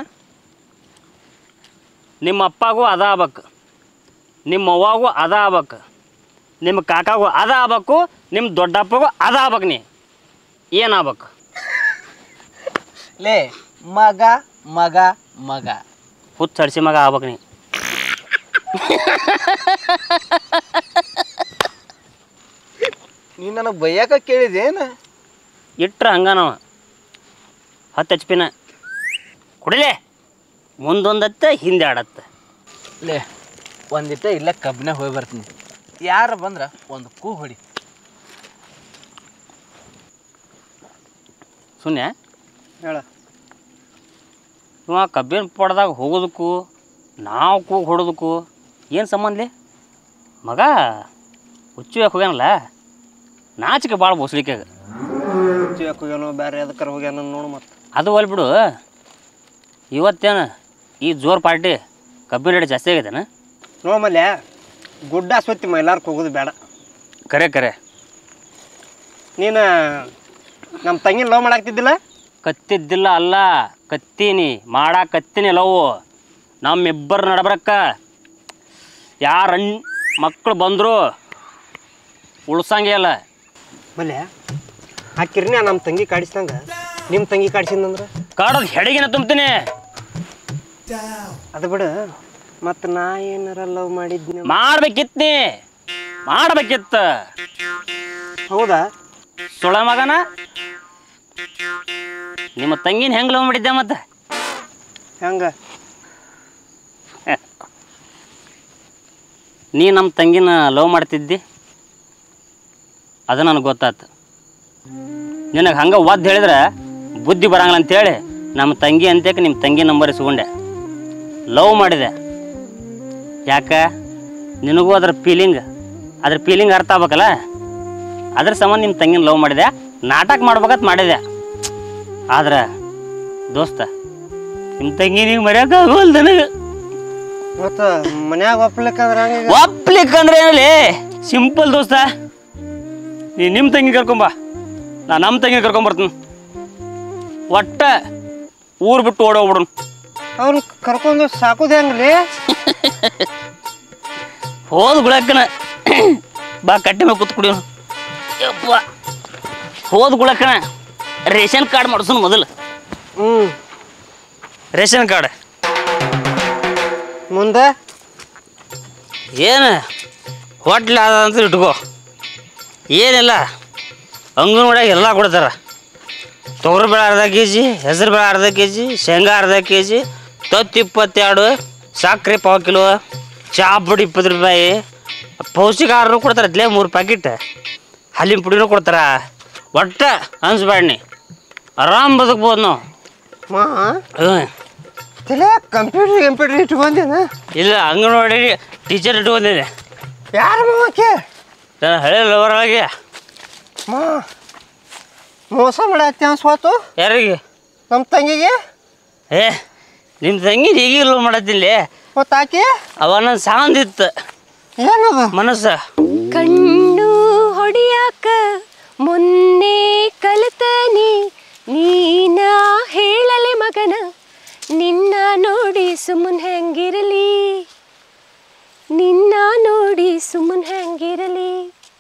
ನಿಮ್ಮ ಅಪ್ಪಗೂ ಅದ ಆಗ್ಬೇಕು ನಿಮ್ಮ ಅವ್ವಾಗೂ ಅದ ಆಗ್ಬೇಕು ನಿಮ್ಮ ಕಾಕಾಗೂ ಅದ ಆಗ್ಬೇಕು ನಿಮ್ಮ ದೊಡ್ಡಪ್ಪಗೂ ಅದ ಆಗ್ಬೇಕು ನೀ ಏನಾಗ್ಬೇಕು ಲೇ ಮಗ ಮಗ ಮಗ ಹುಚ್ಚ ಹಡ್ಸಿ ಮಗ ಆಗ್ಬೇಕು ನೀ ನೀ ನನಗೆ ಬೈಯಾಕ ಕೇಳಿದೇನ ಇಟ್ರ ಹಂಗನವ ಹತ್ತು ಎಚ್ ಪಿನ ಕುಡಿಲೆ ಮುಂದೊಂದತ್ತ ಹಿಂದೆ ಆಡತ್ತ ಲೇ ಒಂದಿಟ ಇಲ್ಲ ಕಬ್ಬಿನ ಹೋಗಿ ಬರ್ತೀನಿ ಯಾರು ಬಂದ್ರ ಒಂದು ಕೂ ಹೊಡಿ ಸುನ್ಯ ಹೇಳ ಇವ ಕಬ್ಬಿನ ಪಡ್ದಾಗ ಹೋಗೋದಕ್ಕೂ ನಾವು ಕೂಗ್ ಹೊಡೋದಕ್ಕೂ ಏನು ಸಂಬಂಧಲಿ ಮಗ ಹುಚ್ಚು ಹೋಗ್ಯಾನಲ್ಲ ನಾಚಿಕೆ ಭಾಳ ಬೋಸ್ಲಿಕ್ಕಾಗ ಜೀವಕ್ಕೆ ಹೋಗ್ಯಾನೋ ಬೇರೆ ಅದಕ್ಕಾರ ಹೋಗ್ಯಾನ ನೋಡು ಮತ್ತೆ ಅದು ಒಲ್ ಬಿಡು ಇವತ್ತೇನು ಈ ಜೋರ್ ಪಾರ್ಟಿ ಕಬ್ಬಿನ ರೇಟ್ ಜಾಸ್ತಿ ಆಗೈತೇನ ನೋ ಮಲ್ಯ ಗುಡ್ಡ ಸುತ್ತಿ ಮೈಲಾರ್ಕ್ ಹೋಗೋದು ಬೇಡ ಕರೆ ಕರೆ ನೀನು ನಮ್ಮ ತಂಗಿನ ಲವ್ ಮಾಡಾಕ್ತಿದ್ದಿಲ್ಲ ಕತ್ತಿದ್ದಿಲ್ಲ ಅಲ್ಲ ಕತ್ತೀನಿ ಮಾಡಾಕ ಕತ್ತೀನಿ ಲವ್ ನಮ್ಮಿಬ್ಬರ ನಡಬರಕ್ಕ ಯಾರ ಮಕ್ಕಳು ಬಂದರು ಉಳ್ಸಂಗೇ ಇಲ್ಲ ಮಲ್ಯ ಆ ಕಿರ್ನ್ಯ ನಮ್ಮ ತಂಗಿ ಕಾಡಿಸ್ದಂಗ ನಿಮ್ಮ ತಂಗಿ ಕಾಡಿಸಿದಂದ್ರೆ ಕಾಡೋದು ಹೆಡಗಿನ ತುಂಬ್ತೀನಿ ಅದು ಬಿಡು ಮತ್ತು ನಾ ಏನಾರ ಲವ್ ಮಾಡಿದ್ನಿ ಮಾಡ್ಬೇಕಿತ್ನಿ ಮಾಡ್ಬೇಕಿತ್ತ ಹೌದಾ ಸುಳ ಮಗನ ನಿಮ್ಮ ತಂಗಿನ ಹೆಂಗ್ ಲವ್ ಮಾಡಿದ್ದೆ ಮತ್ತೆ ಹೆಂಗ ನೀ ನಮ್ಮ ತಂಗಿನ ಲವ್ ಮಾಡ್ತಿದ್ದಿ ಅದು ನನಗೆ ಗೊತ್ತಾತು ನಿನಗೆ ಹಂಗೆ ಒದ್ದು ಹೇಳಿದ್ರೆ ಬುದ್ಧಿ ಬರಂಗಿಲ್ಲ ಅಂತೇಳಿ ನಮ್ಮ ತಂಗಿ ಅಂತೇಕೆ ನಿಮ್ಮ ತಂಗಿ ನಂಬರ್ ಇಸ್ಕೊಂಡೆ ಲವ್ ಮಾಡಿದೆ ಯಾಕೆ ನಿನಗೂ ಅದ್ರ ಫೀಲಿಂಗ್ ಅದ್ರ ಫೀಲಿಂಗ್ ಅರ್ಥ ಆಗ್ಬೇಕಲ್ಲ ಅದ್ರ ಸಂಬಂಧ ನಿಮ್ಮ ತಂಗಿನ ಲವ್ ಮಾಡಿದೆ ನಾಟಕ ಮಾಡ್ಬೇಕಂತ ಮಾಡಿದೆ ಆದ್ರೆ ದೋಸ್ತ ನಿಮ್ಮ ತಂಗಿ ನೀವು ಮರ್ಯಾಕಾಗಲ್ಲ ನನಗೆ ಮತ್ತು ಮನ್ಯಾಗ ಒಪ್ಲಿಕ್ಕಂದ್ರೆ ಹಂಗ ಒಪ್ಲಿಕ್ಕೆ ಅಂದ್ರೆ ಏನಲ್ಲಿ ಸಿಂಪಲ್ ದೋಸ್ತ ನೀ ನಿಮ್ಮ ತಂಗಿ ಕರ್ಕೊಂಬ ನಾ ನಮ್ಮ ತಂಗಿ ಕರ್ಕೊಂಬರ್ತೀನಿ ಒಟ್ಟ ಊರು ಬಿಟ್ಟು ಓಡೋಗ್ಬಿಡೋಣ ಅವ್ನ ಕರ್ಕೊಂಡು ಸಾಕೋದು ಹೆಂಗ್ಲಿ ಹೋದ್ ಗುಳಕ್ಕನ ಬಾ ಕಟ್ಟಿ ಮೇಲೆ ಕೂತ್ ಕುಡಿಯೋಣ ಯಪ್ಪ ಹೋದ್ ಗುಳಕ್ಕನ ರೇಷನ್ ಕಾರ್ಡ್ ಮಾಡಿಸೋಣ ಮೊದಲು ಹ್ಞೂ ರೇಷನ್ ಕಾರ್ಡ್ ಮುಂದೆ ಏನು ಹೋಟ್ಲ್ ಅದ ಅಂತ ಇಟ್ಕೋ ಏನಿಲ್ಲ ಅಂಗನವಾಡಿಯಾಗ ಎಲ್ಲ ಕೊಡ್ತಾರ ತೊಗರಿ ಬೇಳೆ ಅರ್ಧ ಕೆ ಜಿ ಹೆಸರು ಬೇಳೆ ಅರ್ಧ ಕೆ ಜಿ ಶೇಂಗಾ ಅರ್ಧ ಕೆ ಜಿ ತೊತ್ತು ಇಪ್ಪತ್ತೆರಡು ಸಕ್ಕರೆ ಪಾವು ಕಿಲೋ ಚಾ ಪುಡಿ ಇಪ್ಪತ್ತು ರೂಪಾಯಿ ಪೌಷ್ಟಿಕ ಆಹಾರನೂ ಕೊಡ್ತಾರೆ ಅದ್ಲೇ ಮೂರು ಪ್ಯಾಕೆಟ್ ಹಾಲಿನ ಪುಡಿನೂ ಕೊಡ್ತಾರ ಒಟ್ಟ ಅನ್ಸ್ಬೇಡ್ನಿ ಆರಾಮ್ ಬದುಕ್ಬೋದು ನಾವು ಮಾ ಹ್ಞೂ ತಲೆ ಕಂಪ್ಯೂಟರ್ ಕಂಪ್ಯೂಟರ್ ಇಟ್ಕೊಂಡೇನ ಇಲ್ಲ ಅಂಗನವಾಡಿ ಟೀಚರ್ ಇಟ್ಕೊಂಡಿದ್ದೆ ಯಾರ ಮಾವಕ್ಕೆ ನಾನು ಹಳೆ ಲವರಾಗಿ ಮಾ ಮೋಸ ಮಾಡತ್ತೆ ಅನ್ಸ್ವಾತು ಯಾರಿಗೆ ನಮ್ಮ ತಂಗಿಗೆ ಏ ನಿಮ್ಮ ತಂಗಿ ಈಗಿಲ್ಲ ಮಾಡತ್ತಿಲ್ಲ ಗೊತ್ತಾಕಿ ಅವನ ಸಾಂದಿತ್ತು ಏನದು ಮನಸ್ಸ ಕಣ್ಣು ಹೊಡಿಯಾಕ ಮೊನ್ನೆ ಕಲಿತನಿ ನೀನ ಹೇಳಲೆ ಮಗನ ನಿನ್ನ ನೋಡಿ ಸುಮ್ಮನ್ ಹೆಂಗಿರಲಿ ನಿನ್ನ ನೋಡಿ ಸುಮ್ಮನ್ ಹೆಂಗಿರಲಿ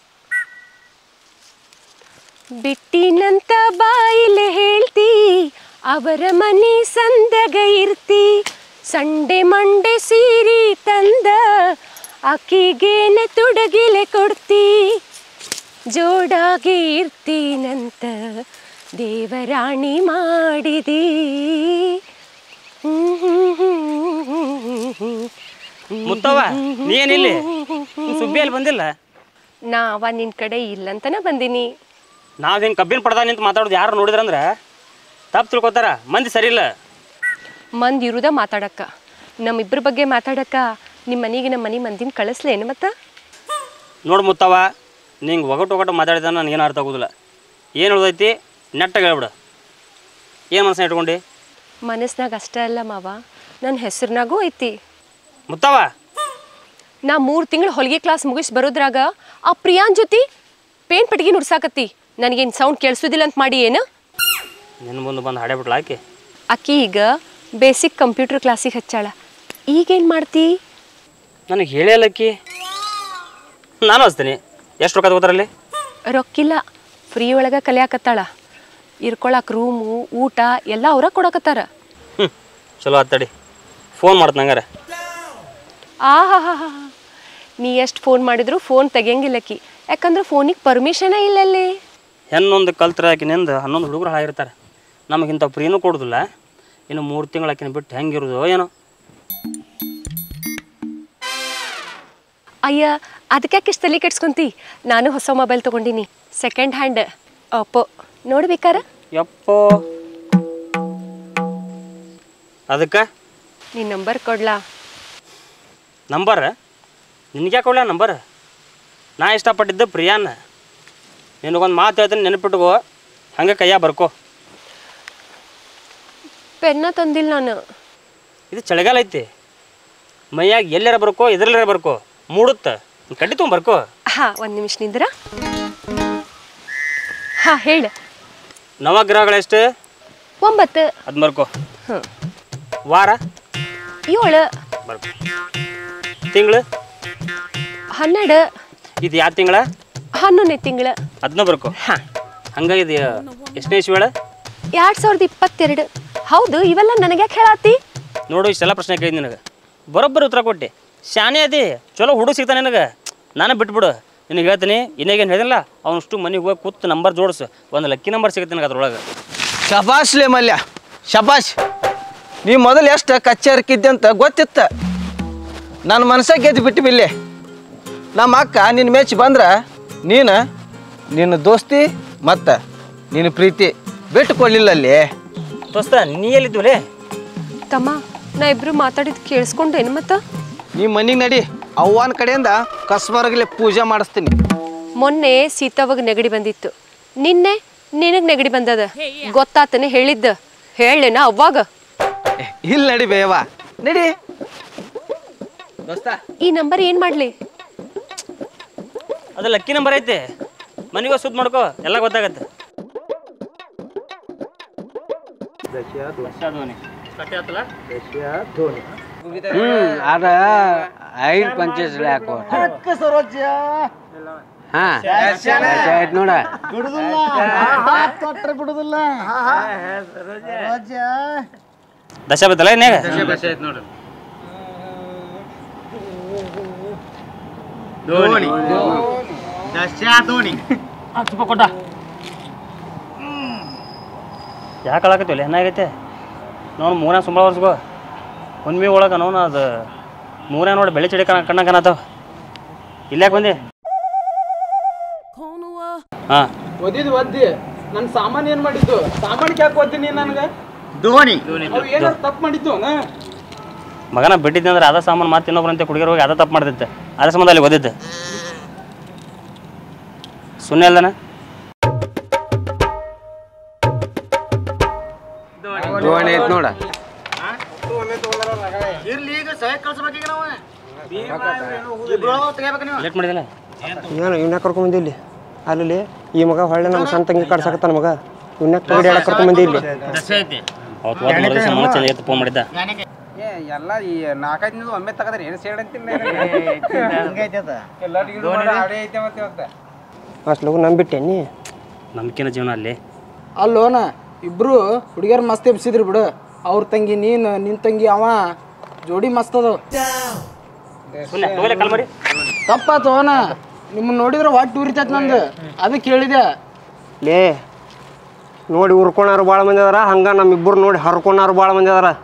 ಬಿಟ್ಟಿನಂತ ಬಾಯಿಲೆ ಹೇಳ್ತಿ ಅವರ ಮನಿ ಸಂದಗ ಇರ್ತಿ ಸಂಡೆ ಮಂಡೆ ಸೀರಿ ತಂದ ಆಕಿಗೇನ ತುಡಗಿಲೆ ಕೊಡ್ತಿ ಜೋಡಾಗಿ ಇರ್ತೀನಂತ ದೇವರಾಣಿ ಮಾಡಿದಿ ಮುತ್ತವ್ವ ನೀನಿಲ್ಲಿ ಸುಬ್ಬಿಯಲ್ಲಿ ಬಂದಿಲ್ಲ ನಾವ ನಿನ್ ಕಡೆ ಇಲ್ಲಂತನ ಬಂದೀನಿ ನಾವು ಹಿಂಗೆ ಕಬ್ಬಿನ ಪಡ್ದ ನಿಂತು ಮಾತಾಡೋದು ಯಾರು ನೋಡಿದ್ರಂದ್ರೆ ತಪ್ಪು ತಿಳ್ಕೊತಾರ ಮಂದಿ ಸರಿ ಇಲ್ಲ ಮಂದಿ ಇರುದ ಮಾತಾಡಕ್ಕ ನಮ್ಮಿಬ್ಬರ ಬಗ್ಗೆ ಮಾತಾಡಕ್ಕ ನಿಮ್ಮ ಮನೆಗೆ ನಮ್ಮ ಮನೆ ಮಂದಿನ ಕಳಿಸ್ಲೇನು ಮತ್ತ ನೋಡು ಮುತ್ತವ್ವ ನಿಂಗೆ ಒಗಟು ಒಗಟು ಮಾತಾಡಿದ ನನಗೇನು ಅರ್ಥ ಆಗೋದಿಲ್ಲ ಏನು ಉಳ್ದೈತಿ ನೆಟ್ಟಾಗಿ ಹೇಳ್ಬಿಡು ಏನು ಮನಸ್ಸನ್ನ ಇಟ್ಕೊಂಡು ಮನಸ್ನಾಗ ಅಷ್ಟೇ ಅಲ್ಲ ಮಾವ ನನ್ನ ಹೆಸರಿನಾಗೂ ಐತಿ ಮುತ್ತವ್ವ ನಾ ಮೂರು ತಿಂಗಳು ಹೊಲಿಗೆ ಕ್ಲಾಸ್ ಮುಗಿಸಿ ಬರೋದ್ರಾಗ ಆ ಪ್ರಿಯಾನ್ ಜೊತೆ ಪೇಂಟ್ ಪಟ್ಟಿಗೆ ನುಡ್ಸಾಕತ್ತಿ ನನಗೇನು ಸೌಂಡ್ ಕೇಳಿಸೋದಿಲ್ಲ ಅಂತ ಮಾಡಿ ಏನು ನಿನ್ನ ಮುಂದೆ ಬಂದು ಹಾಡೇಬಿಟ್ಲ ಆಕೆ ಆಕಿ ಈಗ ಬೇಸಿಕ್ ಕಂಪ್ಯೂಟರ್ ಕ್ಲಾಸಿಗೆ ಹಚ್ಚಾಳ ಈಗೇನು ಮಾಡ್ತಿ ನನಗೆ ಹೇಳಲಕ್ಕಿ ನಾನು ಹಚ್ತೀನಿ ಎಷ್ಟು ರೊಕ್ಕ ತಗೋತಾರಲ್ಲಿ ರೊಕ್ಕಿಲ್ಲ ಫ್ರೀ ಒಳಗೆ ಕಲಿಯಾಕತ್ತಾಳ ಇರ್ಕೊಳಕ್ ರೂಮು ಊಟ ಎಲ್ಲ ಅವ್ರ ಕೊಡಕತ್ತಾರ ಹ್ಞೂ ಚಲೋ ಆತಡಿ ಫೋನ್ ಮಾಡ್ತೀನಿ ಹಂಗಾರೆ ಆ ಹಾ ಹಾ ಹಾ ನೀ ಎಷ್ಟು ಫೋನ್ ಮಾಡಿದ್ರು ಫೋನ್ ತೆಗಿಯಂಗಿಲ್ಲಕಿ ಯಾಕಂದ್ರೆ ಫೋನಿಗೆ ಪರ್ಮಿಷನೇ ಇಲ್ಲಲ್ಲಿ ಹೆಣ್ಣೊಂದು ಕಲ್ತ್ರ ಆಕಿನಿಂದ ಹನ್ನೊಂದು ಹುಡುಗರು ಹಾಳಾಗಿರ್ತಾರೆ ನಮಗಿಂತ ಪ್ರೀನೂ ಕೊಡೋದಿಲ್ಲ ಇನ್ನು ಮೂರು ತಿಂಗಳು ಆಕಿನ ಬಿಟ್ಟು ಹೆಂಗಿರೋದು ಏನೋ ಅಯ್ಯ ಅದಕ್ಕೆ ಯಾಕೆ ಇಷ್ಟು ತಲೆ ಕೆಡ್ಸ್ಕೊಂತಿ ನಾನು ಹೊಸ ಮೊಬೈಲ್ ತೊಗೊಂಡಿನಿ ಸೆಕೆಂಡ್ ಹ್ಯಾಂಡ್ ಅಪ್ಪೋ ನೋಡ್ಬೇಕಾರ ಯಪ್ಪೋ ಅದಕ್ಕೆ ನಿನ್ನ ನಂಬರ್ ಕೊಡ್ಲಾ ನಂಬರ್ ನಿನಗೆ ಕೊಡ್ಲ ನಂಬರ್ ನಾ ಇಷ್ಟಪಟ್ಟಿದ್ದೆ ಪ್ರಿಯಾನ ನಿನಗೊಂದು ಮಾತು ಹೇಳ್ತೀನಿ ನೆನಪಿಟ್ಕೋ ಹಂಗೆ ಕೈಯಾಗ ಬರ್ಕೋ ಪೆನ್ನ ತಂದಿಲ್ಲ ನಾನು ಇದು ಚಳಿಗಾಲ ಐತಿ ಮೈಯಾಗ ಎಲ್ಲಾರ ಬರ್ಕೋ ಎದ್ರಲ್ಲಾರ ಬರ್ಕೋ ಮೂಡುತ್ತೆ ಕಡ್ಡಿ ತೊಗೊಂಬರ್ಕೋ ಹಾ ಒಂದು ನಿಮಿಷ ನಿಂದ್ರ ಹಾ ಹೇಳ ನವಗ್ರಹಗಳೆಷ್ಟು ಒಂಬತ್ತು ಅದು ಬರ್ಕೋ ಹ್ಞೂ ವಾರ ಏಳು ಬರ್ಕೋ ತಿಂಗಳು ಹನ್ನೆರಡು ಇದು ಯಾವ ತಿಂಗಳ ಹನ್ನೊಂದನೇ ತಿಂಗಳು ಅದನ್ನ ಬರ್ಕೋ ಹಾಂ ಹಂಗಾಗಿ ಇದು ಎಷ್ಟನೇ ಇಸ್ವೇಳ ಎರಡು ಸಾವಿರದ ಇಪ್ಪತ್ತೆರಡು ಹೌದು ಇವೆಲ್ಲ ನನಗೆ ಯಾಕೆ ಹೇಳಾತಿ ನೋಡು ಇಷ್ಟೆಲ್ಲ ಪ್ರಶ್ನೆ ಕೇಳಿದ್ ನಿನಗೆ ಬರೋಬ್ಬರಿ ಉತ್ತರ ಕೊಟ್ಟೆ ಶಾನೆ ಅದಿ ಚಲೋ ಹುಡುಗ ಸಿಗ್ತಾನೆ ನಿನಗೆ ನಾನು ಬಿಟ್ಬಿಡು ನಿನಗೆ ಹೇಳ್ತೀನಿ ಇನ್ನೇಗೇನು ಹೇಳಿಲ್ಲ ಅವನಷ್ಟು ಮನೆಗೆ ಹೋಗಿ ಕೂತು ನಂಬರ್ ಜೋಡಿಸು ಒಂದು ಲಕ್ಕಿ ನಂಬರ್ ಸಿಗುತ್ತೆ ನನಗೆ ಅದ್ರೊಳಗೆ ಶಬಾಷ್ಲೆ ಮಲ್ಯ ಶಬಾಷ್ ನೀ ಮೊದಲು ಎಷ್ಟು ಕಚ್ಚೇರಿಕಿದ್ದೆ ಅಂತ ಗೊತ್ತಿತ್ತ ನನ್ನ ಮನಸ್ಸಾಗ ಗೆದ್ದು ಬಿಟ್ಟು ಬಿಲ್ಲಿ ನಮ್ಮ ಅಕ್ಕ ನಿನ್ನ ಮೆಚ್ಚಿ ಬಂದ್ರೆ ನೀನು ನಿನ್ನ ದೋಸ್ತಿ ಮತ್ತು ನಿನ್ನ ಪ್ರೀತಿ ಬಿಟ್ಟು ಕೊಡಲಿಲ್ಲ ಅಲ್ಲಿ ದೋಸ್ತ ನೀ ಎಲ್ಲಿದ್ದುಲೇ ತಮ್ಮ ನಾ ಇಬ್ರು ಮಾತಾಡಿದ್ ಕೇಳಿಸ್ಕೊಂಡೇನು ಮತ್ತ ನೀ ಮನೆಗೆ ನಡಿ ಅವ್ವನ ಕಡೆಯಿಂದ ಕಸ್ಬರ್ಗಲೆ ಪೂಜೆ ಮಾಡಿಸ್ತೀನಿ ಮೊನ್ನೆ ಸೀತಾವಾಗ ನೆಗಡಿ ಬಂದಿತ್ತು ನಿನ್ನೆ ನಿನಗೆ ನೆಗಡಿ ಬಂದದ ಗೊತ್ತಾತನೆ ಹೇಳಿದ್ದ ಹೇಳೇನ ಅವಾಗ ಏ, ಇಲ್ಲಿ ನಡಿ ಬೇವ ನಡಿ ದೋಸ್ತ ಈ ನಂಬರ್ ಏನ್ ಮಾಡ್ಲಿ ಅದು ಲಕ್ಕಿ ನಂಬರ್ ಐತೆ ಮನೆಗೆ ಸುತ್ತ ಮಾಡ್ಕೋ ಎಲ್ಲ ಗೊತ್ತಾಗತ್ತೆ ಹ್ಮ್ ಅದ ಐದು ಪಂಚಾಯತ್ ಹಾಕೋ ಹಾ ಆಯ್ತು ನೋಡ ದಶ ಬತ್ತಲ್ಲ ಏನಾಗ ಕೊಟ್ಟ ಯಾಕೆ ಅಳಾಕತ್ತೀವಲ್ಲ ಏನಾಗೈತೆ ನೋಡು ಮೂರನೇ ಸುಂಬಳ ವರ್ಷಗೋ ಹುಣ್ಮಿ ಒಳಗೆ ನೋನು ಅದು ಮೂರನೇ ನೋಡಿ ಬೆಳೆ ಚಡಿ ಕಣ ಕಣ್ಣ ಕಾಣತ್ತಾವ ಇಲ್ಲಾಕೆ ಬಂದೆ ಹಾಂ ಒದಿದ್ ಒದ್ದಿ ನನ್ನ ಸಾಮಾನು ಏನು ಮಾಡಿದ್ದು ಸಾಮಾನ್ಗೆ ಯಾಕೆ ಒದ್ದಿನಿ ನನಗೆ ಧೋನಿ ಅವು ಏನಾರು ತಪ್ಪು ಮಾಡಿದ್ದು ನಾ ಮಗನ ಬಿಟ್ಟಿದ್ದೆ ಅಂದ್ರೆ ಅದ ಸಾಮಾನು ಮತ್ತೆ ಇನ್ನೊಬ್ರಂತೆ ಕುಡಿಯೋರು ಹೋಗಿ ಅದ ತಪ್ಪು ಮಾಡ್ತಿದ್ದೆ ಅದ ಸಂಬಂಧ ಅಲ್ಲಿ ಓದಿದ್ದೆ ಸುಮ್ಮನೆ ಅಲ್ದನ ಧೋಣಿ ಐತ್ ನೋಡ ಲೇಟ್ ಮಾಡಿದಿಲ್ಲ ಏನು ಇವನ್ನ ಕರ್ಕೊಂಡ್ ಬಂದಿ ಇಲ್ಲಿ ಅಲ್ಲಿ ಈ ಮಗ ಹೊಳ್ಳೆ ನಮ್ಮ ಸಣ್ಣ ತಂಗಿ ಕಡ್ಸಕತ್ತಾನ ಮಗ ಇವನ್ನ ಕಬಡ್ಡಿ ಆಡಕ್ ಕರ್ಕೊಂಡ್ ಬಂದಿ ಇಲ್ಲಿ ಅವತ್ತು ಒಂದು ಮರದ ಸಂಬಂಧ ಚೆನ್ನಾಗಿ ಫೋನ್ ಮಾಡಿದ್ದ ಎಲ್ಲ ಈ ನಾಲ್ಕೈದು ನಿಮಿಷ ಒಮ್ಮೆ ತಗದ್ರಿ ಏನು ಸೇಡ್ ಅಂತೀನಿ ಅಷ್ಟು ಲಗು ನಂಬಿಟ್ಟೆ ನೀ ನಂಬಿಕೆನ ಜೀವನ ಅಲ್ಲಿ ಅಲ್ಲೋನ ಇಬ್ರು ಹುಡುಗಿಯರ್ ಮಸ್ತ್ ಎಬ್ಸಿದ್ರಿ ಬಿಡು ಅವ್ರ ತಂಗಿ ನೀನು ನಿನ್ ತಂಗಿ ಅವ ಜೋಡಿ ಮಸ್ತ್ ಅದಾವ ಸುಮ್ಮನೆ ತಗೋಲೆ ಕಾಲ್ ಮಾಡಿ ತಪ್ಪಾತು ಅವನ ನಿಮ್ಮನ್ನ ನೋಡಿದ್ರೆ ಹೊಟ್ಟೆ ಉರಿತೈತ್ ನಂದು ಅದಕ್ಕೆ ಹೇಳಿದೆ ಲೇ ನೋಡಿ ಉರ್ಕೊಳಾರು ಭಾಳ ಮಂದಿ ಅದಾರ ಹಂಗ ನಮ್ಮಿಬ್ಬರು ನೋಡಿ ಹರ್ಕೊಳಾರು ಭಾಳ ಮಂದಿ ಅದಾರ